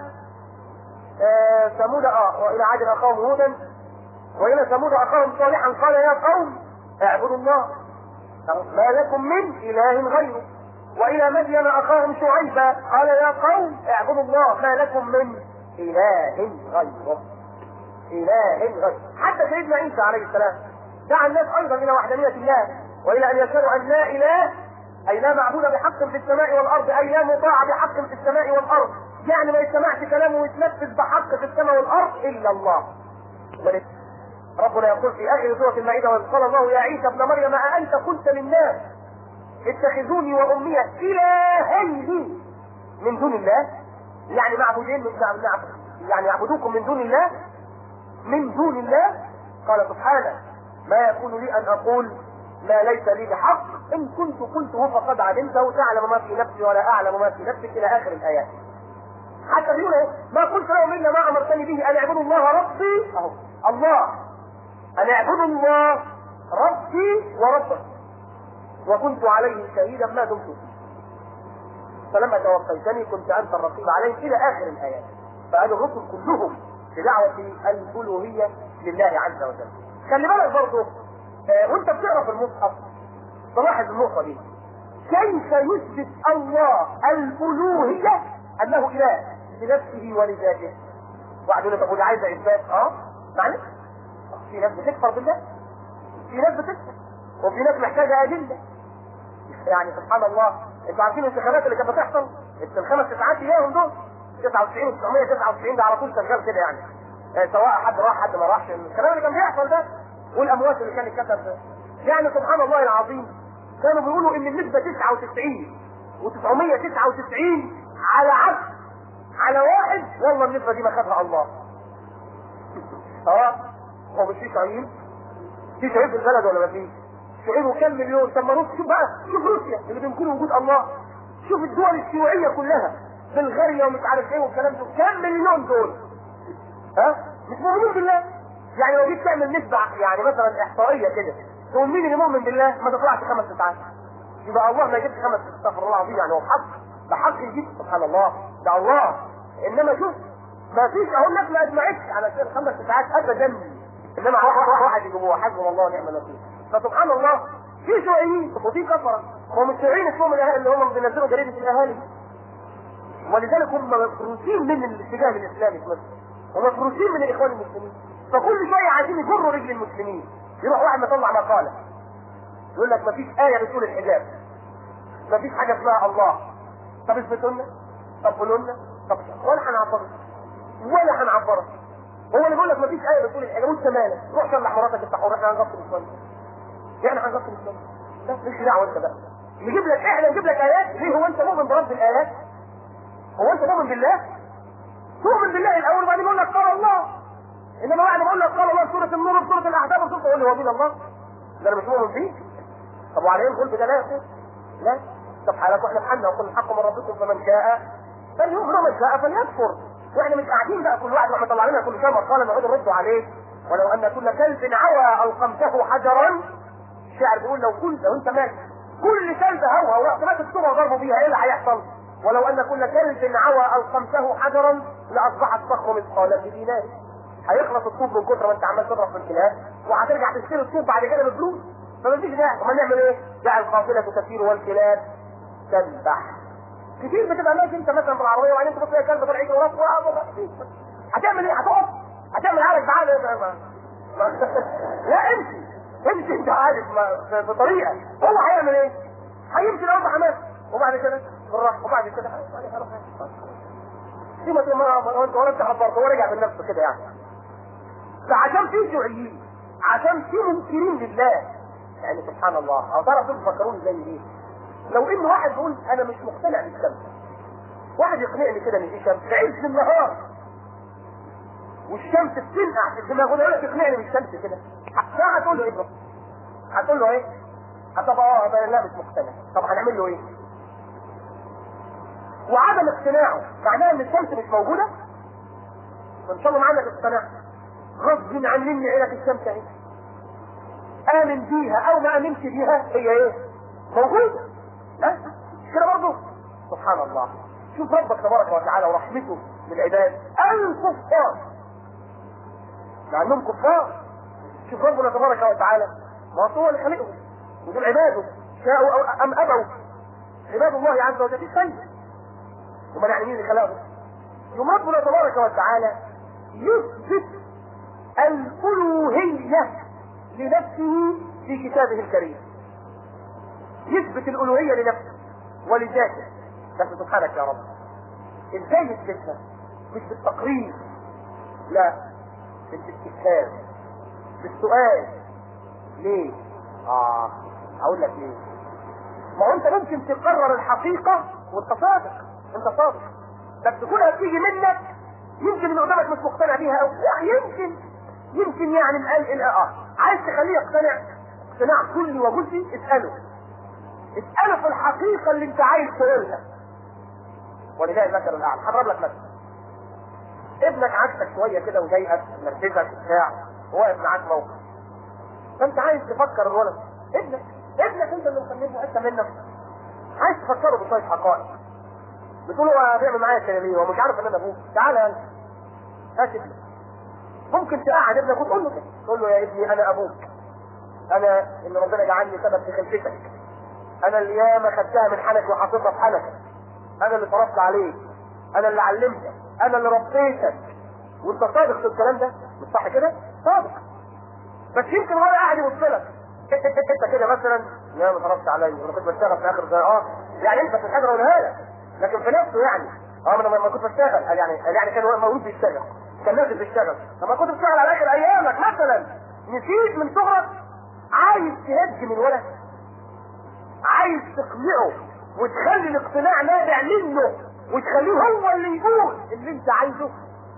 آه ثمود اه والى عاد اخاهم هودا والى ثمود اخاهم صالحا قال يا قوم اعبدوا الله ما لكم من اله غيره والى مدين اخاهم شعيبا قال يا قوم اعبدوا الله ما لكم من اله غيره اله غيره حتى سيدنا عيسى عليه السلام دعا الناس ايضا الى وحدانيه الله والى ان يشهدوا ان لا اله اي لا معبود بحق في السماء والارض اي لا مطاع بحق في السماء والارض يعني ما يسمعش كلامه ويتنفذ بحق في السماء والارض الا الله ربنا يقول في اخر سوره المائده وإذ قال الله يا عيسى ابن مريم اانت قلت للناس اتخذوني وامي الهين من دون الله يعني معبودين من يعني يعبدوكم من دون الله من دون الله قال سبحانه ما يكون لي ان اقول ما ليس لي بحق ان كنت قلته فقد علمته تعلم ما في نفسي ولا اعلم ما في نفسك الى اخر الايات حتى بيقول ايه ما قلت لهم الا ما امرتني به ان اعبدوا الله ربي اهو الله ان اعبدوا الله ربي وربك وكنت عليه شهيدا ما دمت فيه فلما توفيتني كنت انت الرقيب عليه الى اخر الايات فهذا الرسل كلهم بدعوة الالوهية لله عز وجل خلي بالك برضه آه وانت بتقرا في المصحف تلاحظ النقطة دي كيف يثبت الله الالوهية انه اله لنفسه ولذاته واحد يقول لك طب عايز اثبات اه معلش في ناس بتكفر بالله في ناس بتكفر وفي ناس محتاجه ادله يعني سبحان الله انتوا عارفين الانتخابات اللي كانت بتحصل الخمس تسعات اياهم دول 99 و 999 ده على طول شغال كده يعني اه سواء حد راح حد ما راحش الكلام اللي كان بيحصل ده والاموات اللي كان اتكتب ده يعني سبحان الله العظيم كانوا بيقولوا ان النسبه 99 و999 على عكس على واحد والله النسبة دي ما خدها الله اه هو مش في شعيب في شعيب في البلد ولا ما فيش شعيب وكم مليون طب ما روح شوف بقى شوف روسيا اللي بينكروا وجود الله شوف الدول الشيوعية كلها بلغاريا ومش عارف ايه والكلام ده كم مليون دول ها مش مؤمنين بالله يعني لو جيت تعمل نسبة يعني مثلا احصائية كده تقول مين اللي مؤمن بالله ما تطلعش خمس تسعات يبقى الله ما يجيبش خمس استغفر الله العظيم يعني هو بحق بحق يجيب سبحان الله ده الله انما شوف ما فيش اهو الناس ما اجمعتش على شيء خمس ساعات ابدا انما واحد واحد يجيبوها حسبنا الله ونعم الوكيل فسبحان الله في شيوعيين وفي كفره هم الشيوعيين اسمهم الاهالي اللي هم بينزلوا جريده الاهالي ولذلك هم مفروسين من الاتجاه الاسلامي في مصر ومفروسين من الاخوان المسلمين فكل شويه عايزين يجروا رجل المسلمين يروح واحد مطلع مقاله يقول لك ما فيش ايه بتقول الحجاب ما فيش حاجه اسمها الله طب اثبتوا لنا طب قولوا لنا طب ولا هنعبرك ولا هنعبرك هو اللي بيقول لك مفيش ايه بتقول الحجاب وانت مالك روح صلح مراتك السحور احنا هنغطي الاسلام يعني هنغطي الاسلام بس مش دعوه انت بقى نجيب لك احنا نجيب لك ايات ليه هو انت مؤمن برب الايات هو انت مؤمن بالله تؤمن بالله الاول وبعدين يقول لك قال الله انما بعد ما اقول لك قال الله سوره النور وسوره الاحزاب وسوره تقول لي هو مين الله ده انا مش مؤمن بيه طب وعلى ايه قلت ده لا لا طب حالك واحنا بحالنا وقل الحق من ربكم فمن شاء فليؤمن ومن شاء فليكفر واحنا مش قاعدين بقى كل واحد لما طلع لنا كل شيء قال نقعد نرد عليه ولو ان كل كلب عوى القمته حجرا الشاعر بيقول لو كل لو انت ماشي كل كلب هوى وقت ما تكتبها وضربه بيها ايه اللي هيحصل؟ ولو ان كل كلب عوى القمته حجرا لاصبح الصخر مثقال دينار هيخلص الطوب من كتر ما انت عمال تضرب في الكلاب وهترجع تشتري الطوب بعد كده بفلوس فمفيش داعي امال نعمل ايه؟ دع القافله تسير والكلاب تذبح كتير بتبقى ماشي انت مثلا بالعربيه وبعدين تبص تلاقي كلب طالع يجري وراك هتعمل ايه؟ هتقف هتعمل عارف بعقل لا امشي امشي انت عارف ما- في طريقه هو هيعمل ايه؟ هيمشي الارض حماس وبعد كده بالراحه وبعد كده هيروح دي ما ما انت ولا انت حضرت هو رجع من نفسه كده يعني فعشان في شيوعيين عشان في منكرين لله يعني سبحان الله او تعرف دول بيفكروني زي ايه؟ لو ان واحد يقول انا مش مقتنع بالشمس واحد يقنعني كده ان في شمس في عز النهار والشمس بتنقع في الدماغ ولا يقول لك اقنعني بالشمس كده ساعة هتقول له ايه بقى؟ هتقول له ايه؟ طب اه طب لا مش مقتنع طب هنعمل له ايه؟ وعدم اقتناعه معناه ان الشمس مش موجوده وان شاء الله معانا الاقتناع غصب عن مني عينك الشمس اهي امن بيها او ما امنش بيها هي ايه؟ موجوده ها؟ مش كده برضه سبحان الله شوف ربك تبارك وتعالى ورحمته بالعباد الكفار مع انهم كفار شوف ربنا تبارك وتعالى ما هو اللي خلقهم ودول عباده شاءوا أو ام ابوا عباد الله عز وجل شيء وما يعني مين اللي خلقهم يوم ربنا تبارك وتعالى يثبت الالوهيه لنفسه في كتابه الكريم يثبت الالوهيه لنفسه ولذاته بس سبحانك يا رب ازاي يثبتها مش بالتقرير لا بالاستفهام بالسؤال ليه اه اقول لك ليه ما هو انت ممكن تقرر الحقيقه وانت صادق انت صادق بس تكونها تيجي منك يمكن اللي قدامك مش مقتنع بيها او لا يمكن يمكن يعني الان اه عايز تخليه يقتنع اقتناع كلي وجزئي اساله اساله في الحقيقه اللي انت عايز تقولها ولله المثل الاعلى هضرب لك مثل ابنك عكسك شويه كده وضايقك مركزك بتاع وواقف معاك موقف فانت عايز تفكر الولد ابنك ابنك انت اللي مخلفه حته منك عايز تفكره بشويه حقائق بتقول هو بيعمل معايا كده ليه هو مش عارف ان انا ابوه تعالى انت هات ابنك ممكن تقعد ابنك وتقول له كده تقول له يا ابني انا ابوك انا اللي ربنا جعلني سبب في خلفتك انا اللي ياما خدتها من حنك وحطيتها في حنك انا اللي صرفت عليك انا اللي علمتك انا اللي ربيتك وانت صادق في الكلام ده مش صح كده؟ صادق بس يمكن هو قاعد يبص لك انت كده مثلا لا ما صرفت عليا انا كنت بشتغل في اخر اه يعني انت في الحاجه اقولها لك لكن في نفسه يعني اه انا لما كنت بشتغل قال يعني قال يعني كان هو مولود بيشتغل كان نازل بيشتغل لما كنت بشتغل على اخر ايامك مثلا نسيت من صغرك عايز تهج من ولد عايز تقنعه وتخلي الاقتناع نابع منه وتخليه هو اللي يقول اللي انت عايزه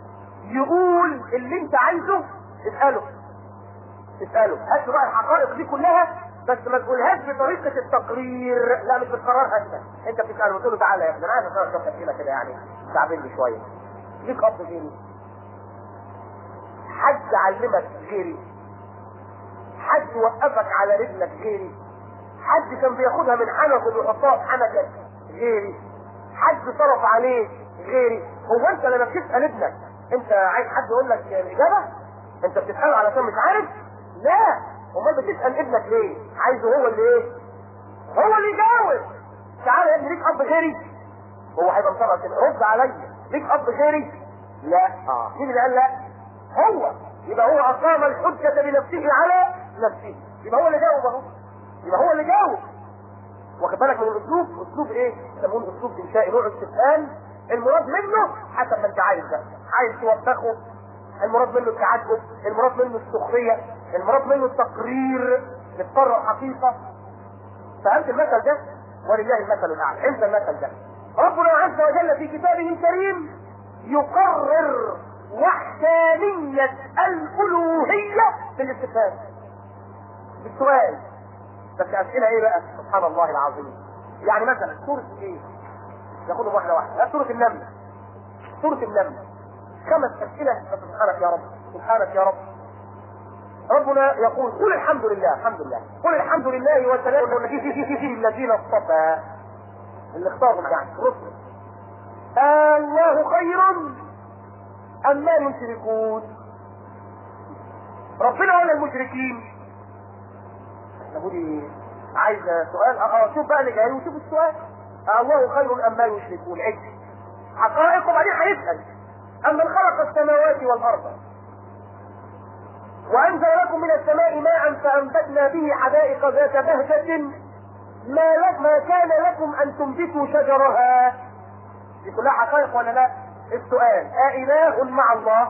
يقول اللي انت عايزه اساله اساله هات له بقى الحقائق دي كلها بس ما تقولهاش بطريقه التقرير لا مش بتقررها انت انت بتساله وتقول له تعالى يا ابني انا عايز اسالك شويه اسئله كده يعني تعبني شويه ليك اب غيري حد علمك غيري حد وقفك على رجلك غيري حد كان بياخدها من حنك وبيحطها في حنكك غيري حد صرف عليك غيري هو انت لما بتسال ابنك انت عايز حد يقول لك الاجابه انت بتساله علشان مش عارف لا امال بتسال ابنك ليه عايزه هو اللي ايه هو اللي يجاوب تعالى يا ابني ليك اب غيري هو هيبقى مصرف كده رد عليا ليك اب غيري لا اه مين اللي قال لا هو يبقى هو اقام الحجه بنفسه على نفسه يبقى هو اللي جاوب اهو يبقى هو اللي جاوب واخد بالك من الاسلوب اسلوب ايه يسمونه اسلوب انشائي نوع استفهام المراد منه حسب ما انت عايز ده عايز توبخه المراد منه التعجب المراد منه السخريه المراد منه التقرير لتقرر حقيقه فهمت المثل ده ولله المثل الاعلى انت المثل ده ربنا عز وجل في كتابه الكريم يقرر وحدانية الألوهية في الاستفهام بالسؤال بس أسئلة إيه بقى؟ سبحان الله العظيم. يعني مثلا سورة إيه؟ ناخدهم واحدة واحدة، لا سورة النمل. سورة النمل. خمس أسئلة سبحانك يا رب، سبحانك يا رب. ربنا يقول قل الحمد لله، الحمد لله. قل الحمد لله وسلام على الذين اصطفى. اللي اختارهم يعني رسل الله خير أم ما يشركون ربنا ولا المشركين نقول ايه عايز سؤال اه شوف بقى اللي جاي وشوف السؤال الله خير ام ما يشركون عد حقائق وبعدين هيسال اما خلق السماوات والارض وانزل لكم من السماء ماء فانبتنا به حدائق ذات بهجة ما لك ما كان لكم ان تنبتوا شجرها دي كلها حقائق ولا لا السؤال أإله مع الله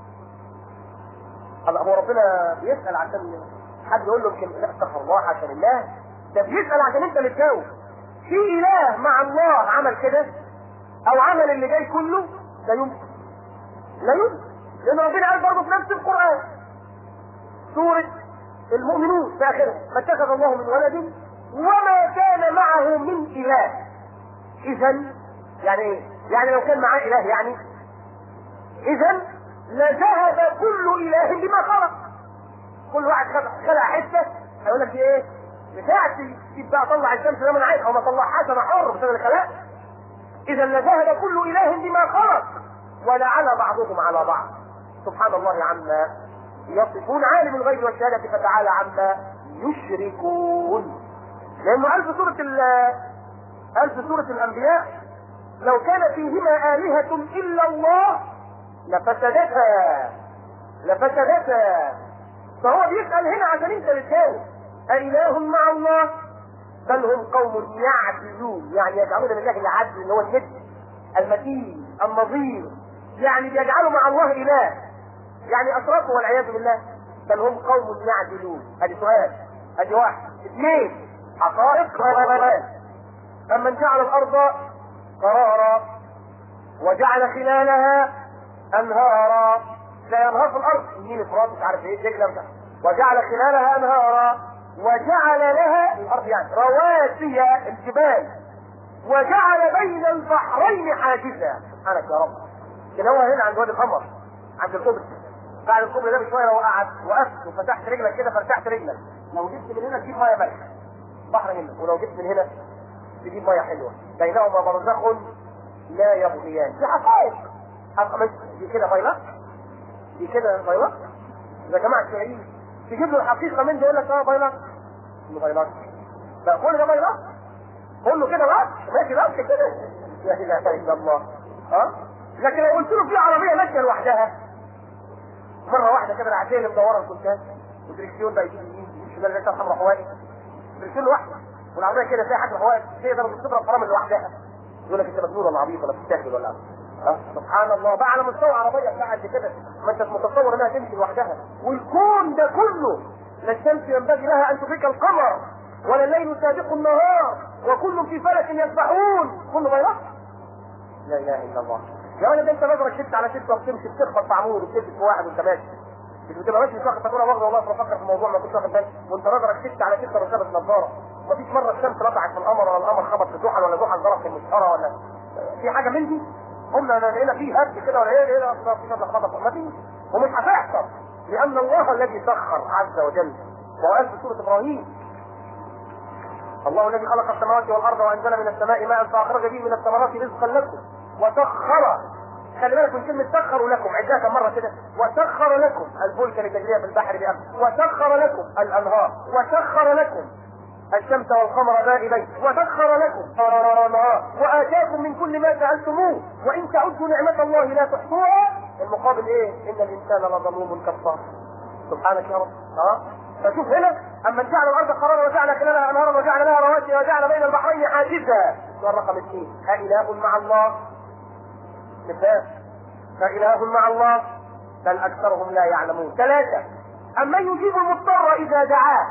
الله هو ربنا بيسأل عشان حد يقول له يمكن لا استغفر الله عشان الله ده بيسأل عشان انت اللي تجاوب في اله مع الله عمل كده او عمل اللي جاي كله لا يمكن لا يمكن لان ربنا قال برضه في نفس القرآن سورة المؤمنون في اخرها ما اتخذ الله من ولد وما كان معه من اله اذا يعني ايه يعني لو كان معاه اله يعني اذا لذهب كل اله بما خلق كل واحد خلق حته هيقول لك دي ايه بتاعتي سيب بقى اطلع الشمس زي ما انا عايز او ما اطلعهاش انا حر بس انا اللي خلقت اذا لذهب كل اله بما خلق ولعل بعضهم على بعض سبحان الله عما يصفون عالم الغيب والشهاده فتعالى عما يشركون لانه قال في سوره قال في سوره الانبياء لو كان فيهما آلهة إلا الله لفسدتا لفسدتا فهو بيسأل هنا عشان انت اللي تجاوب أإله مع الله بل هم قوم يعدلون يعني يجعلون لله العدل اللي هو الند المتين النظير يعني بيجعلوا مع الله إله يعني أشركوا والعياذ بالله بل هم قوم يعدلون ادي سؤال ادي واحد اثنين حقائق فمن جعل الأرض قرارا وجعل خلالها انهارا لا ينهار في الارض النيل فرات مش عارف ايه دجله مش وجعل خلالها انهارا وجعل لها الارض يعني رواسي الجبال وجعل بين البحرين حاجزا سبحانك يا رب كده هو هنا عند وادي القمر عند الكوبري بعد الكوبري ده بشويه لو قعدت وقفت وفتحت رجلك كده فتحت رجلك لو جبت من هنا تجيب ميه ملح بحر هنا ولو جبت من هنا تجيب ميه حلوه بينهما برزخ لا يبغيان دي حقائق حق دي كده بيضاء دي كده بيضاء يا جماعه الشيعيين تجيب له الحقيقه من ده يقول لك اه بيضاء انه بيضاء بقى كل ده بيضاء كله كده بقى ماشي بقى كده لا اله الا الله اه لكن لو قلت له في عربيه ماشيه لوحدها مره واحده كده العاديه مدوره الكونتاج والدريكسيون بقى يجيب يمين يجيب شمال لقيتها حمراء حوائي دريكسيون لوحده والعربيه كده تلاقي حد حوائي تقدر تضرب فرامل لوحدها يقول لك انت مجنون ولا عبيط ولا بتستهبل ولا أه؟ سبحان الله بقى على مستوى عربيه بتاع قد كده ما انت متصور انها تمشي لوحدها والكون ده كله لا الشمس ينبغي لها ان تدرك القمر ولا الليل سابق النهار وكل في فلك يسبحون كله بيضاء لا اله الا الله يا ولد انت نظرك شفت على شفت وبتمشي بتخبط في عمود وبتلبس في واحد وانت ماشي مش بتبقى ماشي مش واخد تكون واخده والله بفكر في الموضوع ما كنتش واخد بالي وانت نظرك شفت على شفت ولا لابس نظاره مفيش مره الشمس رفعت في القمر ولا القمر خبط في زحل ولا زحل ضرب في المسطره ولا في حاجه من دي قمنا لقينا فيه هد كده ولا ايه ايه اصلا في لخبطه ما فيش ومش هتحصل لان الله الذي سخر عز وجل وهو قال في سوره ابراهيم الله الذي خلق السماوات والارض وانزل من السماء ماء فاخرج به من الثمرات رزقا لكم وسخر خلي بالك من كلمة سخروا لكم عدها كم مرة كده وسخر لكم الفلك لتجري في البحر بأمر وسخر لكم الأنهار وسخر لكم الشمس والقمر دائبين وسخر لكم النهار وآتاكم من كل ما سألتموه وإن تعدوا نعمة الله لا تحصوها المقابل إيه؟ إن الإنسان لظلوم كفار سبحانك يا رب ها فشوف هنا اما جعل الارض قرارا وجعل خلالها انهارا وجعل لها رواسي وجعل بين البحرين حاجزا سؤال رقم اثنين أإله مع الله؟ مثال فإله مع الله بل أكثرهم لا يعلمون ثلاثة أما يجيب المضطر إذا دعاه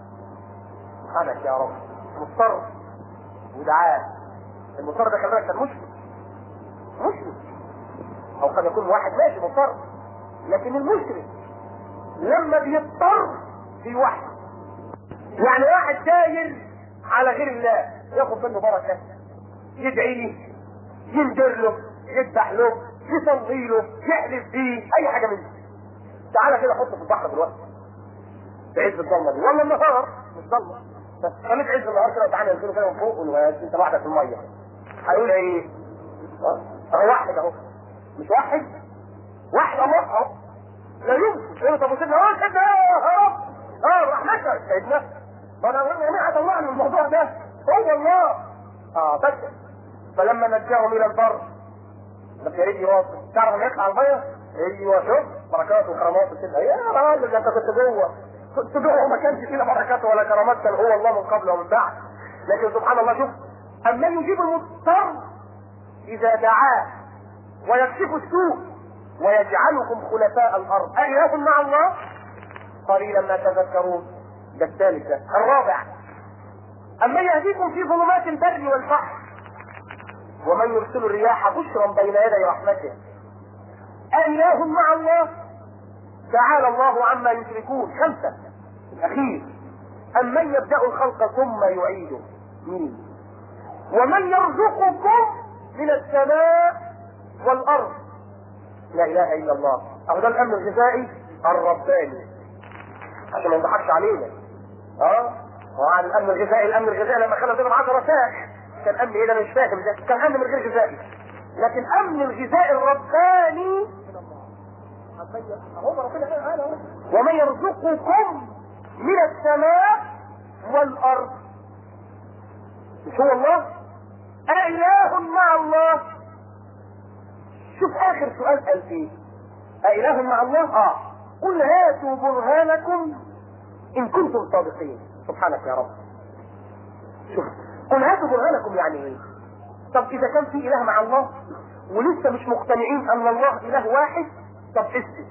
سبحانك يا رب مضطر ودعاه المضطر ده كمان كان مشرك مشرك أو قد يكون واحد ماشي مضطر لكن المشرك لما بيضطر في واحد يعني واحد داير على غير الله ياخد منه بركة يدعي لي يندر له يذبح له يصلي له يحلف بيه اي حاجه من دي تعالى كده حطه في البحر دلوقتي في عز الضلمه دي ولا النهار مش ضلمه بس خليك عز النهار كده وتعالى انزله كده من فوق وقول انت لوحدك في الميه هيقول ايه؟ اهو واحد اهو مش واحد واحد الله اهو لا يمكن يقول طب سيدنا اه سيدنا يا رب اه رحمتك سيدنا ما انا انا هطلعني من الموضوع ده هو الله اه بس فلما نجاهم الى البر بس يا ريت يواصل تعرف لما يطلع الميه ايوه شوف بركات وكرامات وكده يا راجل ده انت كنت جوه كنت جوه وما كانش فينا بركات ولا كرامات كان هو الله من قبل ومن بعد لكن سبحان الله شوف اما يجيب المضطر اذا دعاه ويكشف السوء ويجعلكم خلفاء الارض أإله مع الله قليلا ما تذكرون ده الثالث ده الرابع اما يهديكم في ظلمات البر والبحر ومن يرسل الرياح بشرا بين يدي رحمته أإله مع الله تعالى الله عما يشركون خمسة الأخير أمن يبدأ الخلق ثم يعيده مين ومن يرزقكم من السماء والأرض لا إله إلا الله أهو ده الأمن الغذائي الرباني عشان ما يضحكش علينا اه وعن الأمن الغذائي الأمن الغذائي لما خلى بينهم 10 ساعة كان أمن إيه ده مش فاهم ده كان أمن من غير غذائي لكن أمن الغذاء الرباني ومن يرزقكم من السماء والأرض مش هو الله أإله مع الله شوف آخر سؤال قال إيه أإله مع الله آه قل هاتوا برهانكم إن كنتم صادقين سبحانك يا رب شوف قل هاتوا برهانكم يعني إيه طب إذا كان في إله مع الله ولسه مش مقتنعين أن الله إله واحد طب اثبت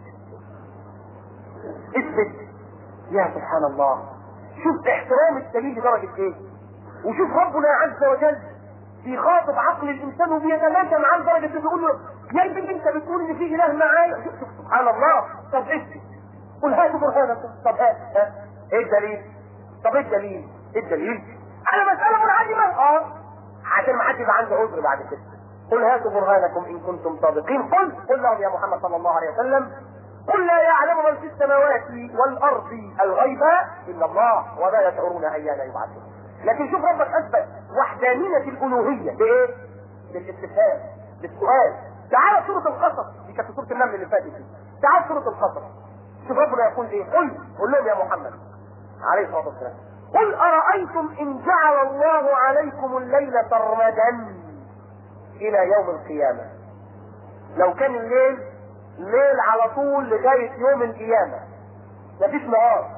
اثبت يا سبحان الله شوف احترام الدليل لدرجة ايه وشوف ربنا عز وجل بيخاطب عقل الانسان وبيتماشى معاه لدرجة انه بيقول له يا ابني انت بتقول ان في اله معايا شوف شوف سبحان الله طب اثبت قل هاتوا برهانكم طب هات ها ايه الدليل طب ايه الدليل ايه الدليل على مسألة منعدمة اه عشان ما حد يبقى عنده عذر بعد كده قل هاتوا برهانكم ان كنتم صادقين قل قل لهم يا محمد صلى الله عليه وسلم قل لا يعلم من في السماوات والارض الغيب الا الله وما يشعرون ايان يبعثون لكن شوف ربك اثبت وحدانيه الالوهيه بايه؟ بالاستفهام بالسؤال تعال سوره القصص دي كانت سوره النمل اللي فاتت دي تعال سوره القصص شوف ربنا يقول ايه قل قل لهم يا محمد عليه الصلاه والسلام قل ارايتم ان جعل الله عليكم الليل سرمدا الى يوم القيامه لو كان الليل ليل على طول لغاية يوم القيامة مفيش نهار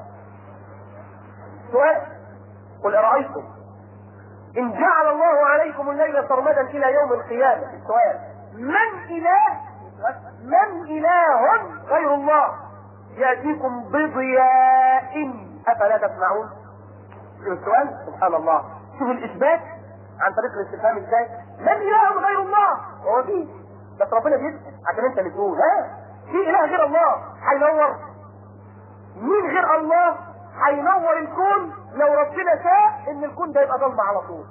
سؤال قل أرأيتم إن جعل الله عليكم الليل سرمدا إلى يوم القيامة السؤال من إله من إله غير الله يأتيكم بضياء أفلا تسمعون شوف السؤال سبحان الله شوف الإثبات عن طريق الاستفهام ازاي من إله غير الله هو فيه بس ربنا بيسأل عشان انت اللي تقول ها في اله غير الله هينور مين غير الله هينور الكون لو ربنا شاء ان الكون ده يبقى ضلمه على طول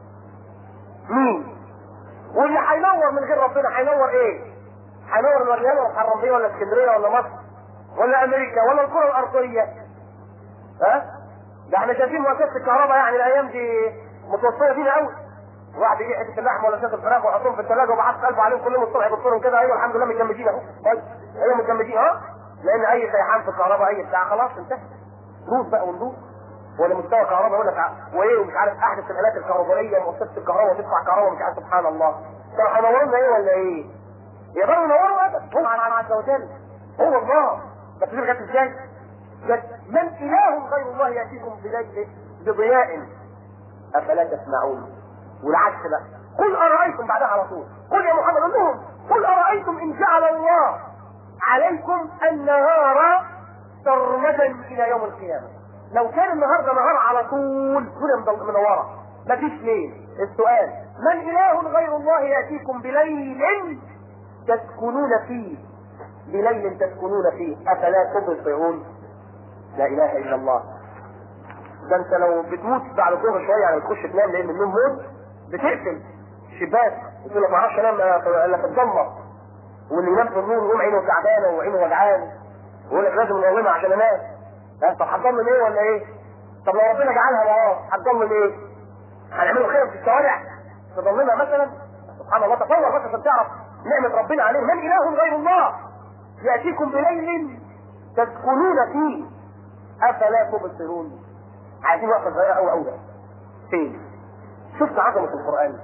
مين واللي هينور من غير ربنا هينور ايه هينور المريانة ولا الحرمية ولا اسكندرية ولا مصر ولا امريكا ولا الكرة الارضية ها ده احنا شايفين مؤسسة الكهرباء يعني الايام دي متوصية بينا قوي واحد يجي حته اللحم ولا شاشه الفراخ ويحطهم في الثلاجه وبعت قلبه عليهم كلهم الصبح يبصرهم كده ايوه الحمد لله متجمدين اهو طيب ايوه متجمدين اهو لان اي سيحان في الكهرباء اي بتاع خلاص انتهى ندوس بقى وندوس ولا مستوى كهرباء يقول لك وايه ومش عارف احدث الالات الكهربائيه مؤسسه الكهرباء تدفع كهرباء مش عارف سبحان الله طب هينوروا لنا ايه ولا ايه؟ يقدروا ينوروا ابدا هو عز وجل هو الله بس دي جت ازاي؟ جت من اله غير الله ياتيكم بليل بضياء افلا تسمعون والعكس بقى قل أرأيتم بعدها على طول قل يا محمد قل لهم قل أرأيتم إن جعل الله عليكم النهار سرمدا إلى يوم القيامة لو كان النهار ده نهار على طول كل منورة مفيش ليل السؤال من إله غير الله يأتيكم بليل تسكنون فيه بليل تسكنون فيه أفلا تبصرون لا إله إلا الله ده انت لو بتموت بعد الظهر شويه يعني تخش تنام لان النوم موت بتقفل شباك يقول لك ما اعرفش انام الا في الضلمه واللي ينام في النور يقوم عينه تعبانه وعينه وجعان ويقول لك لازم نقومها عشان انام ها طب هتضلم ايه ولا ايه؟ طب لو ربنا جعلها نهار هتضلم ايه؟ هنعمله خير في الشوارع تضلمها مثلا سبحان الله تصور بس عشان تعرف نعمة ربنا عليه من إله غير الله يأتيكم بليل تسكنون فيه أفلا تبصرون عايزين وقفة صغيرة أوي أوي فين؟ شفت عظمة القرآن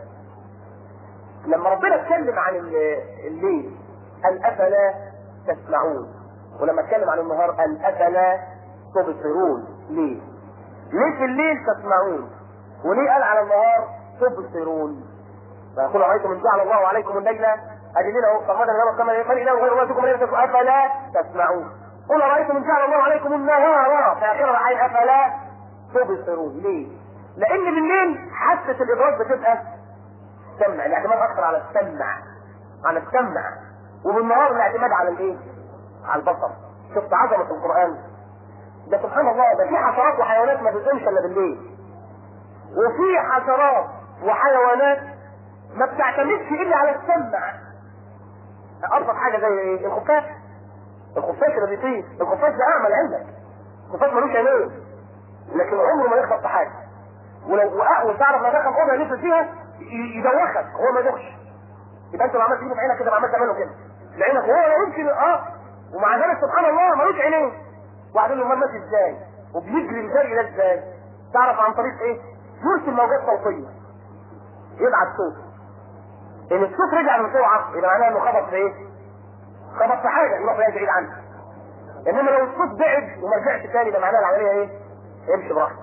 لما ربنا اتكلم عن الليل قال أفلا تسمعون ولما اتكلم عن النهار قال أفلا تبصرون ليه؟ ليه في الليل تسمعون؟ وليه قال على النهار تبصرون؟ فيقول رأيتم إن جعل الله عليكم الليل أجلنا هو صمد النهار كما من إله غير الله فيكم ليلة أفلا تسمعون قل رأيتم إن جعل الله عليكم النهار في آخر العين أفلا تبصرون ليه؟ لأن بالليل حاسة الإدراك بتبقى سمع الاعتماد أكثر على السمع على السمع وبالنهار الاعتماد على الإيه؟ على البصر شفت عظمة القرآن ده سبحان الله ده في حشرات وحيوانات ما بتقومش إلا بالليل وفي حشرات وحيوانات ما بتعتمدش الا على السمع ابسط حاجه زي ايه الخفاش الخفاش اللي بيطير الخفاش ده اعمل عندك الخفاش ملوش عينين لكن عمره ما يخبط في حاجه ولو وقع وتعرف لو دخل اوضه يلف فيها ي- يدوخك هو ما يدوخش يبقى انت لو عملت ايده بعينك كده عمال تعمله كده بعينك هو لا يمكن اه ومع ذلك سبحان الله ملوش عينين وبعدين امال ماشي ازاي وبيجري الجري ده ازاي تعرف عن طريق ايه يرسل موجات صوتيه يبعت صوت ان الصوت رجع من سرعه يبقى معناها انه خبط في ايه؟ خبط في حاجه يروح بعيد بعيد عنها انما لو الصوت بعد وما رجعش تاني يبقى معناها العمليه ايه؟ امشي براحتك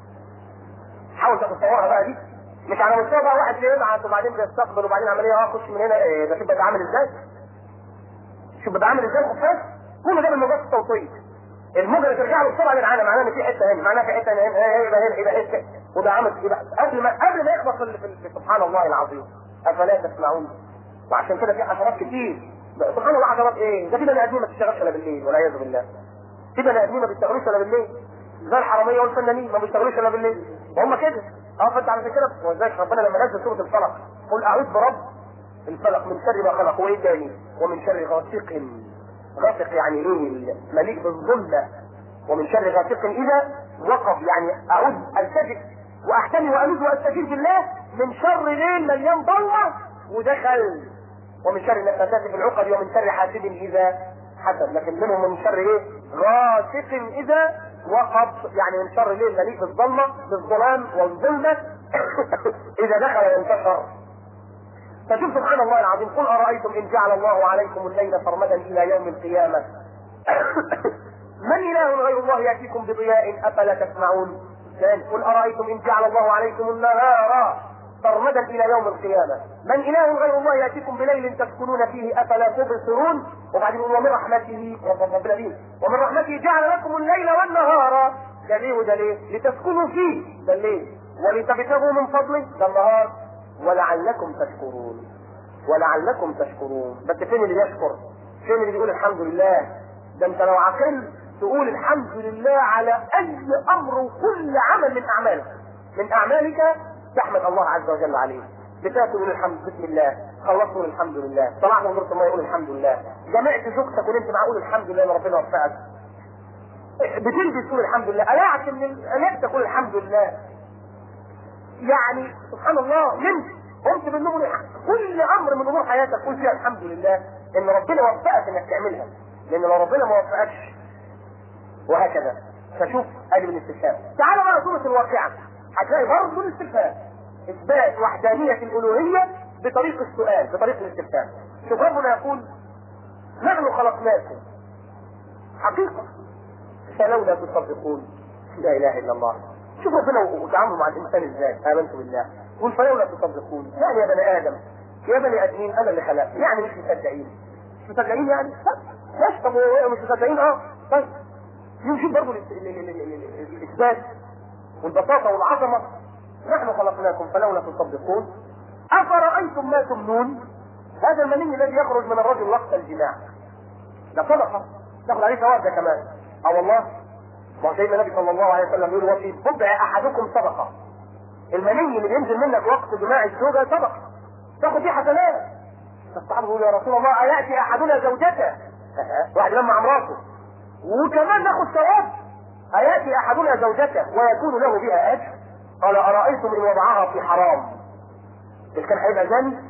حاول تتصورها بقى دي مش على مستوى بقى واحد يبعت وبعدين بيستقبل وبعدين عمليه اه خش من هنا إيه ده شوف بقى عامل ازاي شوف بقى عامل ازاي الخفاش كل ده بالموجات الصوتيه الموجه اللي ترجع له بسرعه للعالم معناها ان في حته هنا معناها في حته هنا هنا يبقى هنا يبقى هنا وده عمل يبقى قبل ما قبل ما يخبط في في- في سبحان الله العظيم افلا تسمعون وعشان كده في حشرات كتير ده سبحان الله حشرات ايه ده في بني ادمين ما بتشتغلش الا بالليل والعياذ بالله في بني ادمين ما بيشتغلوش الا بالليل زي الحراميه والفنانين ما بيشتغلوش الا بالليل وهم كده اه فانت على كده ولذلك ربنا لما نزل سوره الفلق قل اعوذ برب الفلق من شر ما خلق وايه تاني ومن شر غاسق غاسق يعني ايه مليء بالظلمه ومن شر غاسق اذا وقف يعني اعوذ التجئ واحتمي والوذ واستجير بالله من شر ليل مليان ضلمه ودخل ومن شر النفاثات في العقد ومن شر حاسد اذا حسد لكن منهم من شر ايه غاسق اذا وقف يعني من شر ليل مليء بالظلمه بالظلام والظلمه اذا دخل وانتشر فشوف سبحان الله العظيم قل أرأيتم إن جعل الله عليكم الليل سرمدا إلى يوم القيامة من إله غير الله يأتيكم بضياء أفلا تسمعون ثاني قل أرأيتم إن جعل الله عليكم النهار سرمدا إلى يوم القيامة من إله غير الله يأتيكم بليل تسكنون فيه أفلا تبصرون وبعدين يقول ومن رحمته ربنا بيه ومن رحمته جعل لكم الليل والنهار ده ليه وده ليه لتسكنوا فيه ده الليل ولتبتغوا من فضله ده النهار ولعلكم تشكرون ولعلكم تشكرون بس فين اللي يشكر فين اللي بيقول الحمد لله ده انت لو عقلت تقول الحمد لله على اي امر وكل عمل من اعمالك من اعمالك تحمد الله عز وجل عليه بتاكل تقول الحمد بسم الله خلصت تقول الحمد لله طلعت من غير ما يقول الحمد لله جمعت زوجتك ونمت معاه قول الحمد لله ان ربنا وفقك بتلبس تقول الحمد لله قلعت من الانام تقول الحمد لله يعني سبحان الله نمت قمت بالنوم كل امر من امور حياتك قول فيها الحمد لله ان ربنا وفقك انك تعملها لان لو ربنا ما وفقكش وهكذا فشوف ادي من الاستفهام تعال بقى سوره الواقعه هتلاقي برضه الاستفهام اثبات وحدانيه الالوهيه بطريق السؤال بطريق الاستفهام شوف ربنا يقول نحن خلقناكم حقيقه فلولا تصدقون لا اله الا الله شوف ربنا وتعامله مع الانسان ازاي امنت بالله قل فلولا تصدقون يعني يا بني ادم يا بني ادمين انا اللي خلقت يعني مش مصدقين مش مصدقين يعني ماشي طب مش مصدقين اه طيب يمشي برضه الاثبات والبساطه والعظمه نحن خلقناكم فلولا تصدقون افرايتم ما تمنون هذا المني الذي يخرج من الرجل وقت الجماع ده صدقه تاخد عليه ثواب ده كمان اه والله ما سيدنا النبي صلى الله عليه وسلم يقول وفي بضع احدكم صدقه المني اللي بينزل منك وقت جماع الزوجه صدقه تاخد فيه حسنات فالصحابه يقول يا رسول الله اياتي احدنا زوجته واحد لما مراته وكمان ناخد ثواب اياتي احدنا زوجته ويكون له بها اجر قال ارايتم ان وضعها في حرام مش كان هيبقى زاني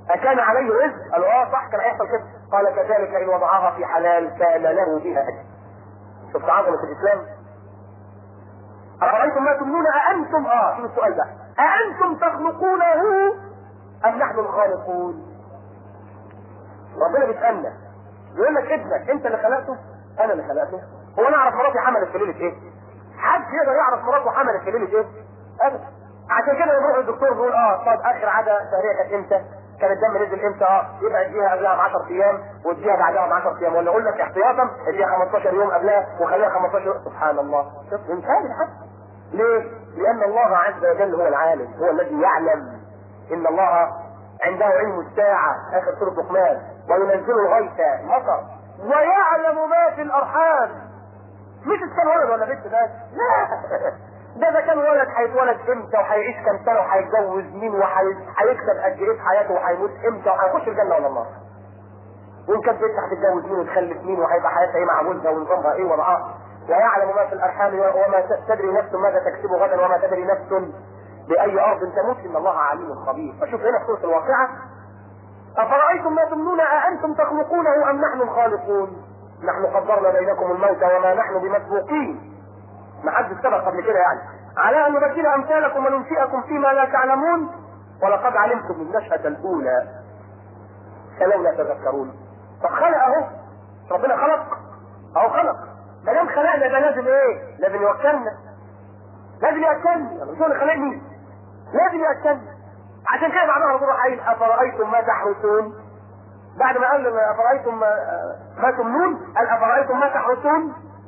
أكان عليه وزر؟ قالوا اه صح كان هيحصل كده قال كذلك إن وضعها في حلال كان له بها أجر شفت عظمة الإسلام أرأيتم ما تمنون أأنتم اه شوف السؤال ده أأنتم تخلقونه أم نحن الخالقون ربنا بيسألنا يقول لك ابنك انت اللي خلقته انا اللي خلقته هو انا اعرف مراتي حملت في ليله ايه حد يقدر يعرف مراته حملت في ليله ايه ابدا عشان كده لما يروح الدكتور بيقول اه طب اخر عاده شهريه كانت امتى كان الدم نزل امتى اه يبقى اديها قبلها ب 10 ايام واديها بعدها ب 10 ايام ولا اقول لك احتياطا اديها 15 يوم قبلها وخليها 15 يوم سبحان الله شوف انسان حتى ليه؟ لان الله عز وجل هو العالم هو الذي يعلم ان الله عنده علم الساعة آخر سورة لقمان وينزل الغيث مطر ويعلم ما في الأرحام مش كان ولد ولا بنت بس لا ده ده كان ولد هيتولد امتى وهيعيش كام سنة وهيتجوز مين وهيكسب قد ايه في حياته وهيموت امتى وهيخش الجنة ولا النار وان كانت بنت هتتجوز مين وتخلف مين وهيبقى حياتها ايه مع جوزها ونظامها ايه وضعها ويعلم ما في الارحام وما تدري نفس ماذا تكسب غدا وما تدري نفس بأي أرض تموت إن الله عليم خبير فشوف هنا في سورة الواقعة أفرأيتم ما تمنون أأنتم تخلقونه أم نحن الخالقون نحن قدرنا بينكم الموت وما نحن بمسبوقين ما حد سبق قبل كده يعني على أن نبدل أمثالكم وننشئكم فيما لا تعلمون ولقد علمتم النشأة الأولى فلولا تذكرون فخلق أهو ربنا خلق أهو خلق ما دام خلقنا ده لازم إيه؟ لازم يوكلنا لازم يوكلني مش هو اللي خلقني لازم يأكلني عشان كده بعدها ربنا قايل أفرأيتم ما تحرثون بعد ما قال أفرأيتم ما, ما تمنون قال أفرأيتم ما تحرثون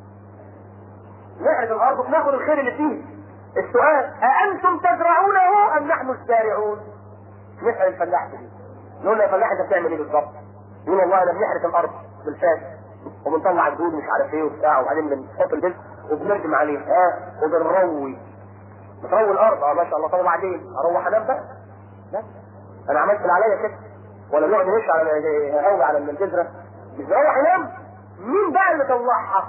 نحرث الأرض وناخد الخير اللي فيه السؤال أأنتم تزرعونه أم نحن الزارعون نسأل الفلاح دي نقول له يا فلاح أنت بتعمل إيه بالظبط؟ يقول والله أنا بنحرث الأرض بالفاس وبنطلع الجود مش عارف ايه وبتاع وبعدين بنحط البذر وبنرجم عليه ها وبنروي بتروي الارض اه ما شاء الله طب وبعدين اروح انام بقى لا انا عملت اللي عليا كده ولا نقعد نمشي على هروي على الجزره مش بروح انام مين بقى اللي طلعها؟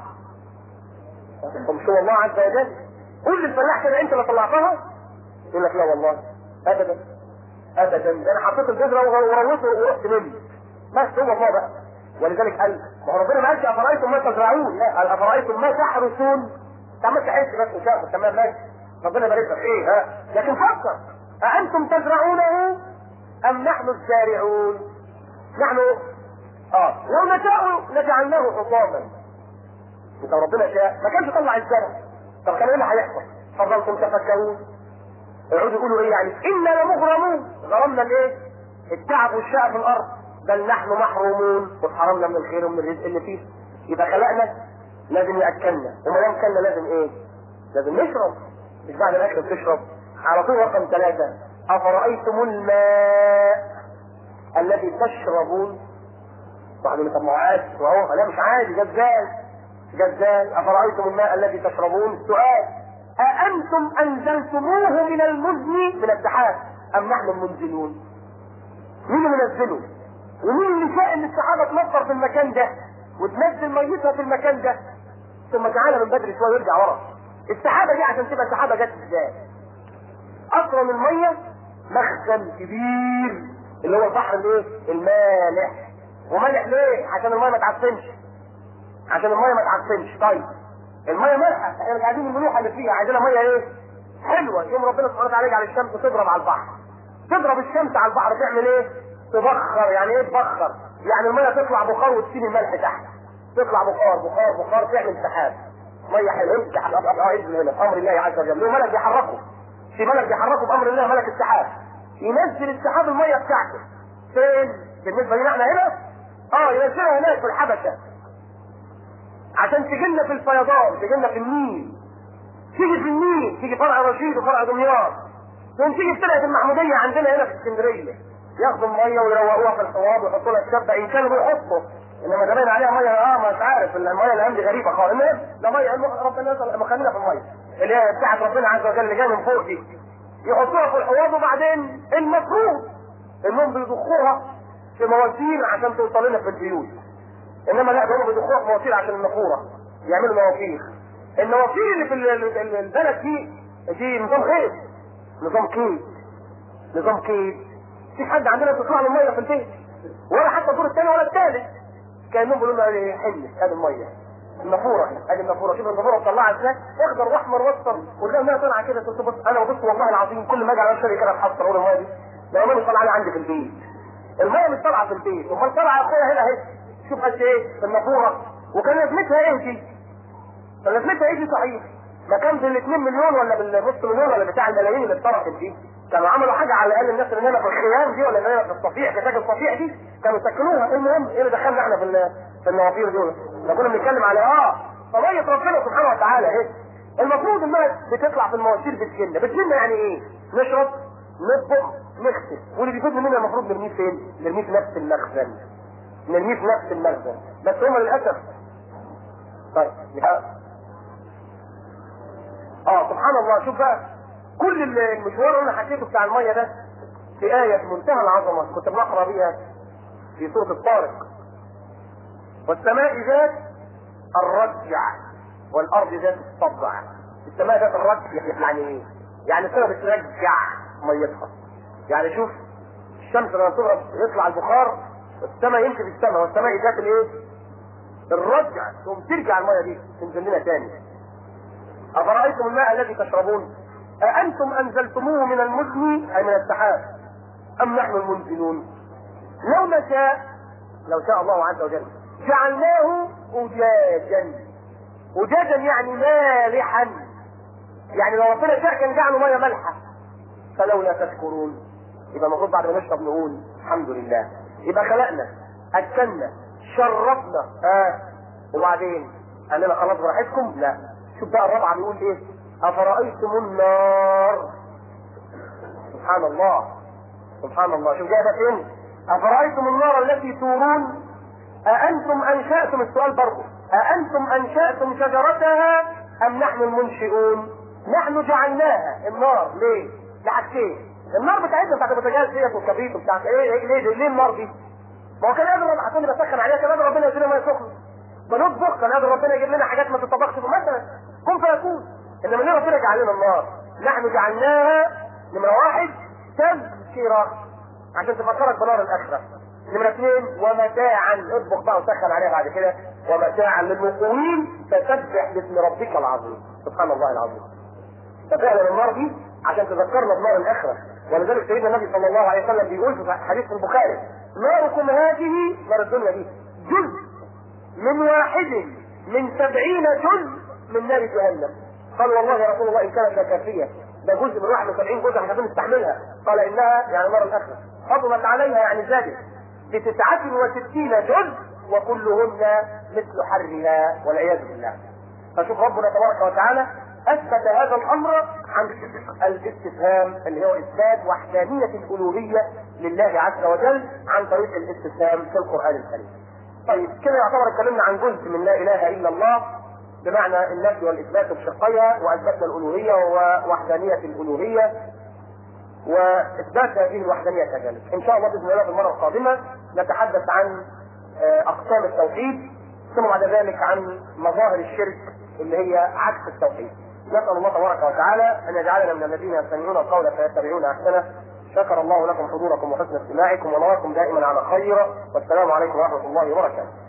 مش هو الله عز وجل قول للفلاح كده انت اللي طلعتها يقول لك لا والله ابدا ابدا انا حطيت الجزره ورويته ورحت مني بس هو الله بقى ولذلك قال ما هو ربنا ما قالش افرايتم ما تزرعون لا قال افرايتم ما تحرثون انت عمال تحس بس وشاف تمام ماشي ربنا يبارك لك ايه ها لكن فكر أأنتم تزرعونه أم نحن الزارعون نحن اه لو نشاء لجعلناه حطاما لو ربنا شاء ما كانش طلع الزرع طب كان ايه اللي هيحصل؟ فضلتم تفكرون يقعدوا يقولوا ايه يعني انا لمغرمون غرمنا الايه؟ التعب والشقى في الارض بل نحن محرومون واتحرمنا من الخير ومن الرزق اللي فيه يبقى خلقنا لازم ياكلنا وما دام كلنا لازم ايه؟ لازم نشرب مش بعد الاكل بتشرب على طول رقم ثلاثة افرأيتم الماء الذي تشربون واحد يقول طب ما هو عادي وهو لا مش عادي جزال جزال افرأيتم الماء الذي تشربون السؤال أأنتم أنزلتموه من المزن من السحاب أم نحن المنزلون؟ مين اللي منزله؟ ومين اللي شاء ان السحابة تمطر في المكان ده وتنزل ميتها في المكان ده ثم تعالى من بدري شوية ويرجع ورا السحابة دي عشان تبقى سحابة جت ازاي؟ أصلا المية مخزن كبير اللي هو البحر الايه؟ المالح ومالح ليه؟ عشان المية ما تعفنش عشان المية ما تعفنش طيب المية مالحة احنا مش عايزين الملوحة اللي فيها عايزينها مية ايه؟ حلوة يوم ربنا سبحانه وتعالى يجعل الشمس تضرب على البحر تضرب الشمس على البحر تعمل ايه؟ تبخر يعني ايه تبخر؟ يعني المية تطلع بخار وتسيب الملح تحت تطلع بخار بخار بخار تعمل سحاب مية حلوة امسك هنا بأمر الله عز وجل له ملك بيحركه في ملك بيحركه بأمر الله ملك السحاب ينزل السحاب المية بتاعته فين؟ بالنسبة لنا احنا هنا اه ينزلها هناك في الحبشة عشان تجينا في الفيضان تجينا في النيل تيجي في النيل تيجي فرع رشيد وفرع دمياط ثم تيجي في فرقة المحمودية عندنا هنا في اسكندرية ياخدوا المية ويروقوها في الحوض ويحطوا لها الشبة ان كانوا بيحطوا انما ده باين عليها مية اه مش عارف المية اللي عندي غريبة خالص المهم ده مية ربنا يسأل مخلينا في المية اللي هي بتاعت ربنا عز وجل اللي جايه من فوق دي يحطوها في الحوض وبعدين المفروض انهم بيضخوها في مواسير عشان توصل لنا في البيوت انما لا هم بيضخوها في مواسير عشان النافوره يعملوا مواسير النوافير اللي في ال- ال- البلد دي دي نظام خير نظام كيد نظام كيد مفيش حد عندنا بيطلع له ميه في البيت ولا حتى الدور الثاني ولا الثالث كانهم بيقولوا لنا إيه، حل ادي الميه النافوره ادي النافوره شوف النافوره مطلعه ازاي اخضر واحمر واصفر قدام ما طالعه كده قلت بص انا ببص والله العظيم كل ما اجي على الشارع كده اتحصر اقول الميه دي ده الميه مش طالعه لي عندي في البيت الميه مش طالعه في البيت امال طالعه يا اخويا هنا اهي شوف قد ايه النافوره وكان لازمتها ايه دي؟ كان لازمتها ايه دي صحيح؟ ما كان بال 2 مليون ولا بالنص مليون ولا بتاع الملايين اللي اتصرفت دي كانوا عملوا حاجه على الاقل الناس اللي هنا في الخيام دي ولا اللي هنا في الصفيح في ساكن الصفيح دي كانوا سكنوها المهم ايه اللي دخلنا احنا في ال- في النوافير دول احنا كنا بنتكلم على اه قضيه ربنا سبحانه وتعالى ايه المفروض انها بتطلع في المواسير بتجيلنا بتجيلنا يعني ايه نشرب نطبخ نغسل واللي بيفيد مننا المفروض نرميه فين نرميه في نفس المخزن نرميه في نفس المخزن بس هم للاسف طيب يبقى- اه سبحان الله شوف بقى كل المشوار اللي انا حكيته بتاع الميه ده في آية في منتهى العظمة كنت بنقرا بيها في سورة الطارق والسماء ذات الرجع والأرض ذات الصدع السماء ذات الرجع يعني ايه؟ يعني السماء بترجع ميتها يعني شوف الشمس لما تغرب يطلع البخار السماء يمشي في السماء والسماء ذات الايه؟ الرجع ثم ترجع الميه دي تنزل لنا تاني أفرأيتم الماء الذي تشربون أأنتم أنزلتموه من المزن أي من السحاب أم نحن المنزلون لو نشاء لو شاء الله عز وجل جعلناه أجاجا أجاجا يعني مالحا يعني لو ربنا شاء كان جعله ميه مالحه فلولا تشكرون يبقى المفروض بعد ما نشرب نقول الحمد لله يبقى خلقنا اكلنا شربنا اه وبعدين قال لنا خلاص براحتكم لا شوف بقى الرابعه بيقول ايه افرايتم النار سبحان الله سبحان الله شوف جايبه فين افرايتم النار التي تورون أأنتم أنشأتم السؤال برضه أأنتم أنشأتم شجرتها أم نحن المنشئون؟ نحن جعلناها النار ليه؟ لحاجتين النار بتاعتنا بتاعت البوتاجاز ديت والكبريت وبتاعت ايه ايه ليه, ليه النار دي؟ ما هو كان قادر ربنا عشان بسخن عليها كان قادر ربنا يجيب لنا ميه سخنه بنطبخ كان قادر ربنا يجيب لنا حاجات ما تطبخش مثلا كن فيكون انما ليه ربنا جعل لنا النار؟ نحن جعلناها نمره واحد تذكره عشان تفكرك بنار الاخره نمرة اثنين ومتاعا اطبخ بقى وسخن عليها بعد كده ومتاعا للمقومين فسبح باسم ربك العظيم سبحان الله العظيم ففعلا النار دي عشان تذكرنا بنار الاخره ولذلك سيدنا النبي صلى الله عليه وسلم بيقول في حديث البخاري ناركم هذه نار الدنيا دي جزء من واحد من سبعين جزء من نار جهنم قال والله يا رسول الله ان كانت لكافيه ده جزء من 71 جزء احنا نستحملها قال انها يعني نار الاخره فضلت عليها يعني زادت بتسعة وستين جزء وكلهن مثل حرها والعياذ بالله فشوف ربنا تبارك وتعالى اثبت هذا الامر عن الاستفهام اللي هو اثبات وحدانية الالوهية لله عز وجل عن طريق الاستفهام في القرآن الكريم طيب كده يعتبر اتكلمنا عن جزء من لا اله الا الله بمعنى النفي والاثبات بشقيها واثبتنا الالوهيه ووحدانيه الالوهيه واثبات هذه الوحدانيه كذلك. ان شاء الله باذن الله في المره القادمه نتحدث عن اقسام التوحيد ثم بعد ذلك عن مظاهر الشرك اللي هي عكس التوحيد. نسال الله تبارك وتعالى ان يجعلنا من الذين يستمعون القول فيتبعون احسنه. شكر الله لكم حضوركم وحسن استماعكم ونراكم دائما على خير والسلام عليكم ورحمه الله وبركاته.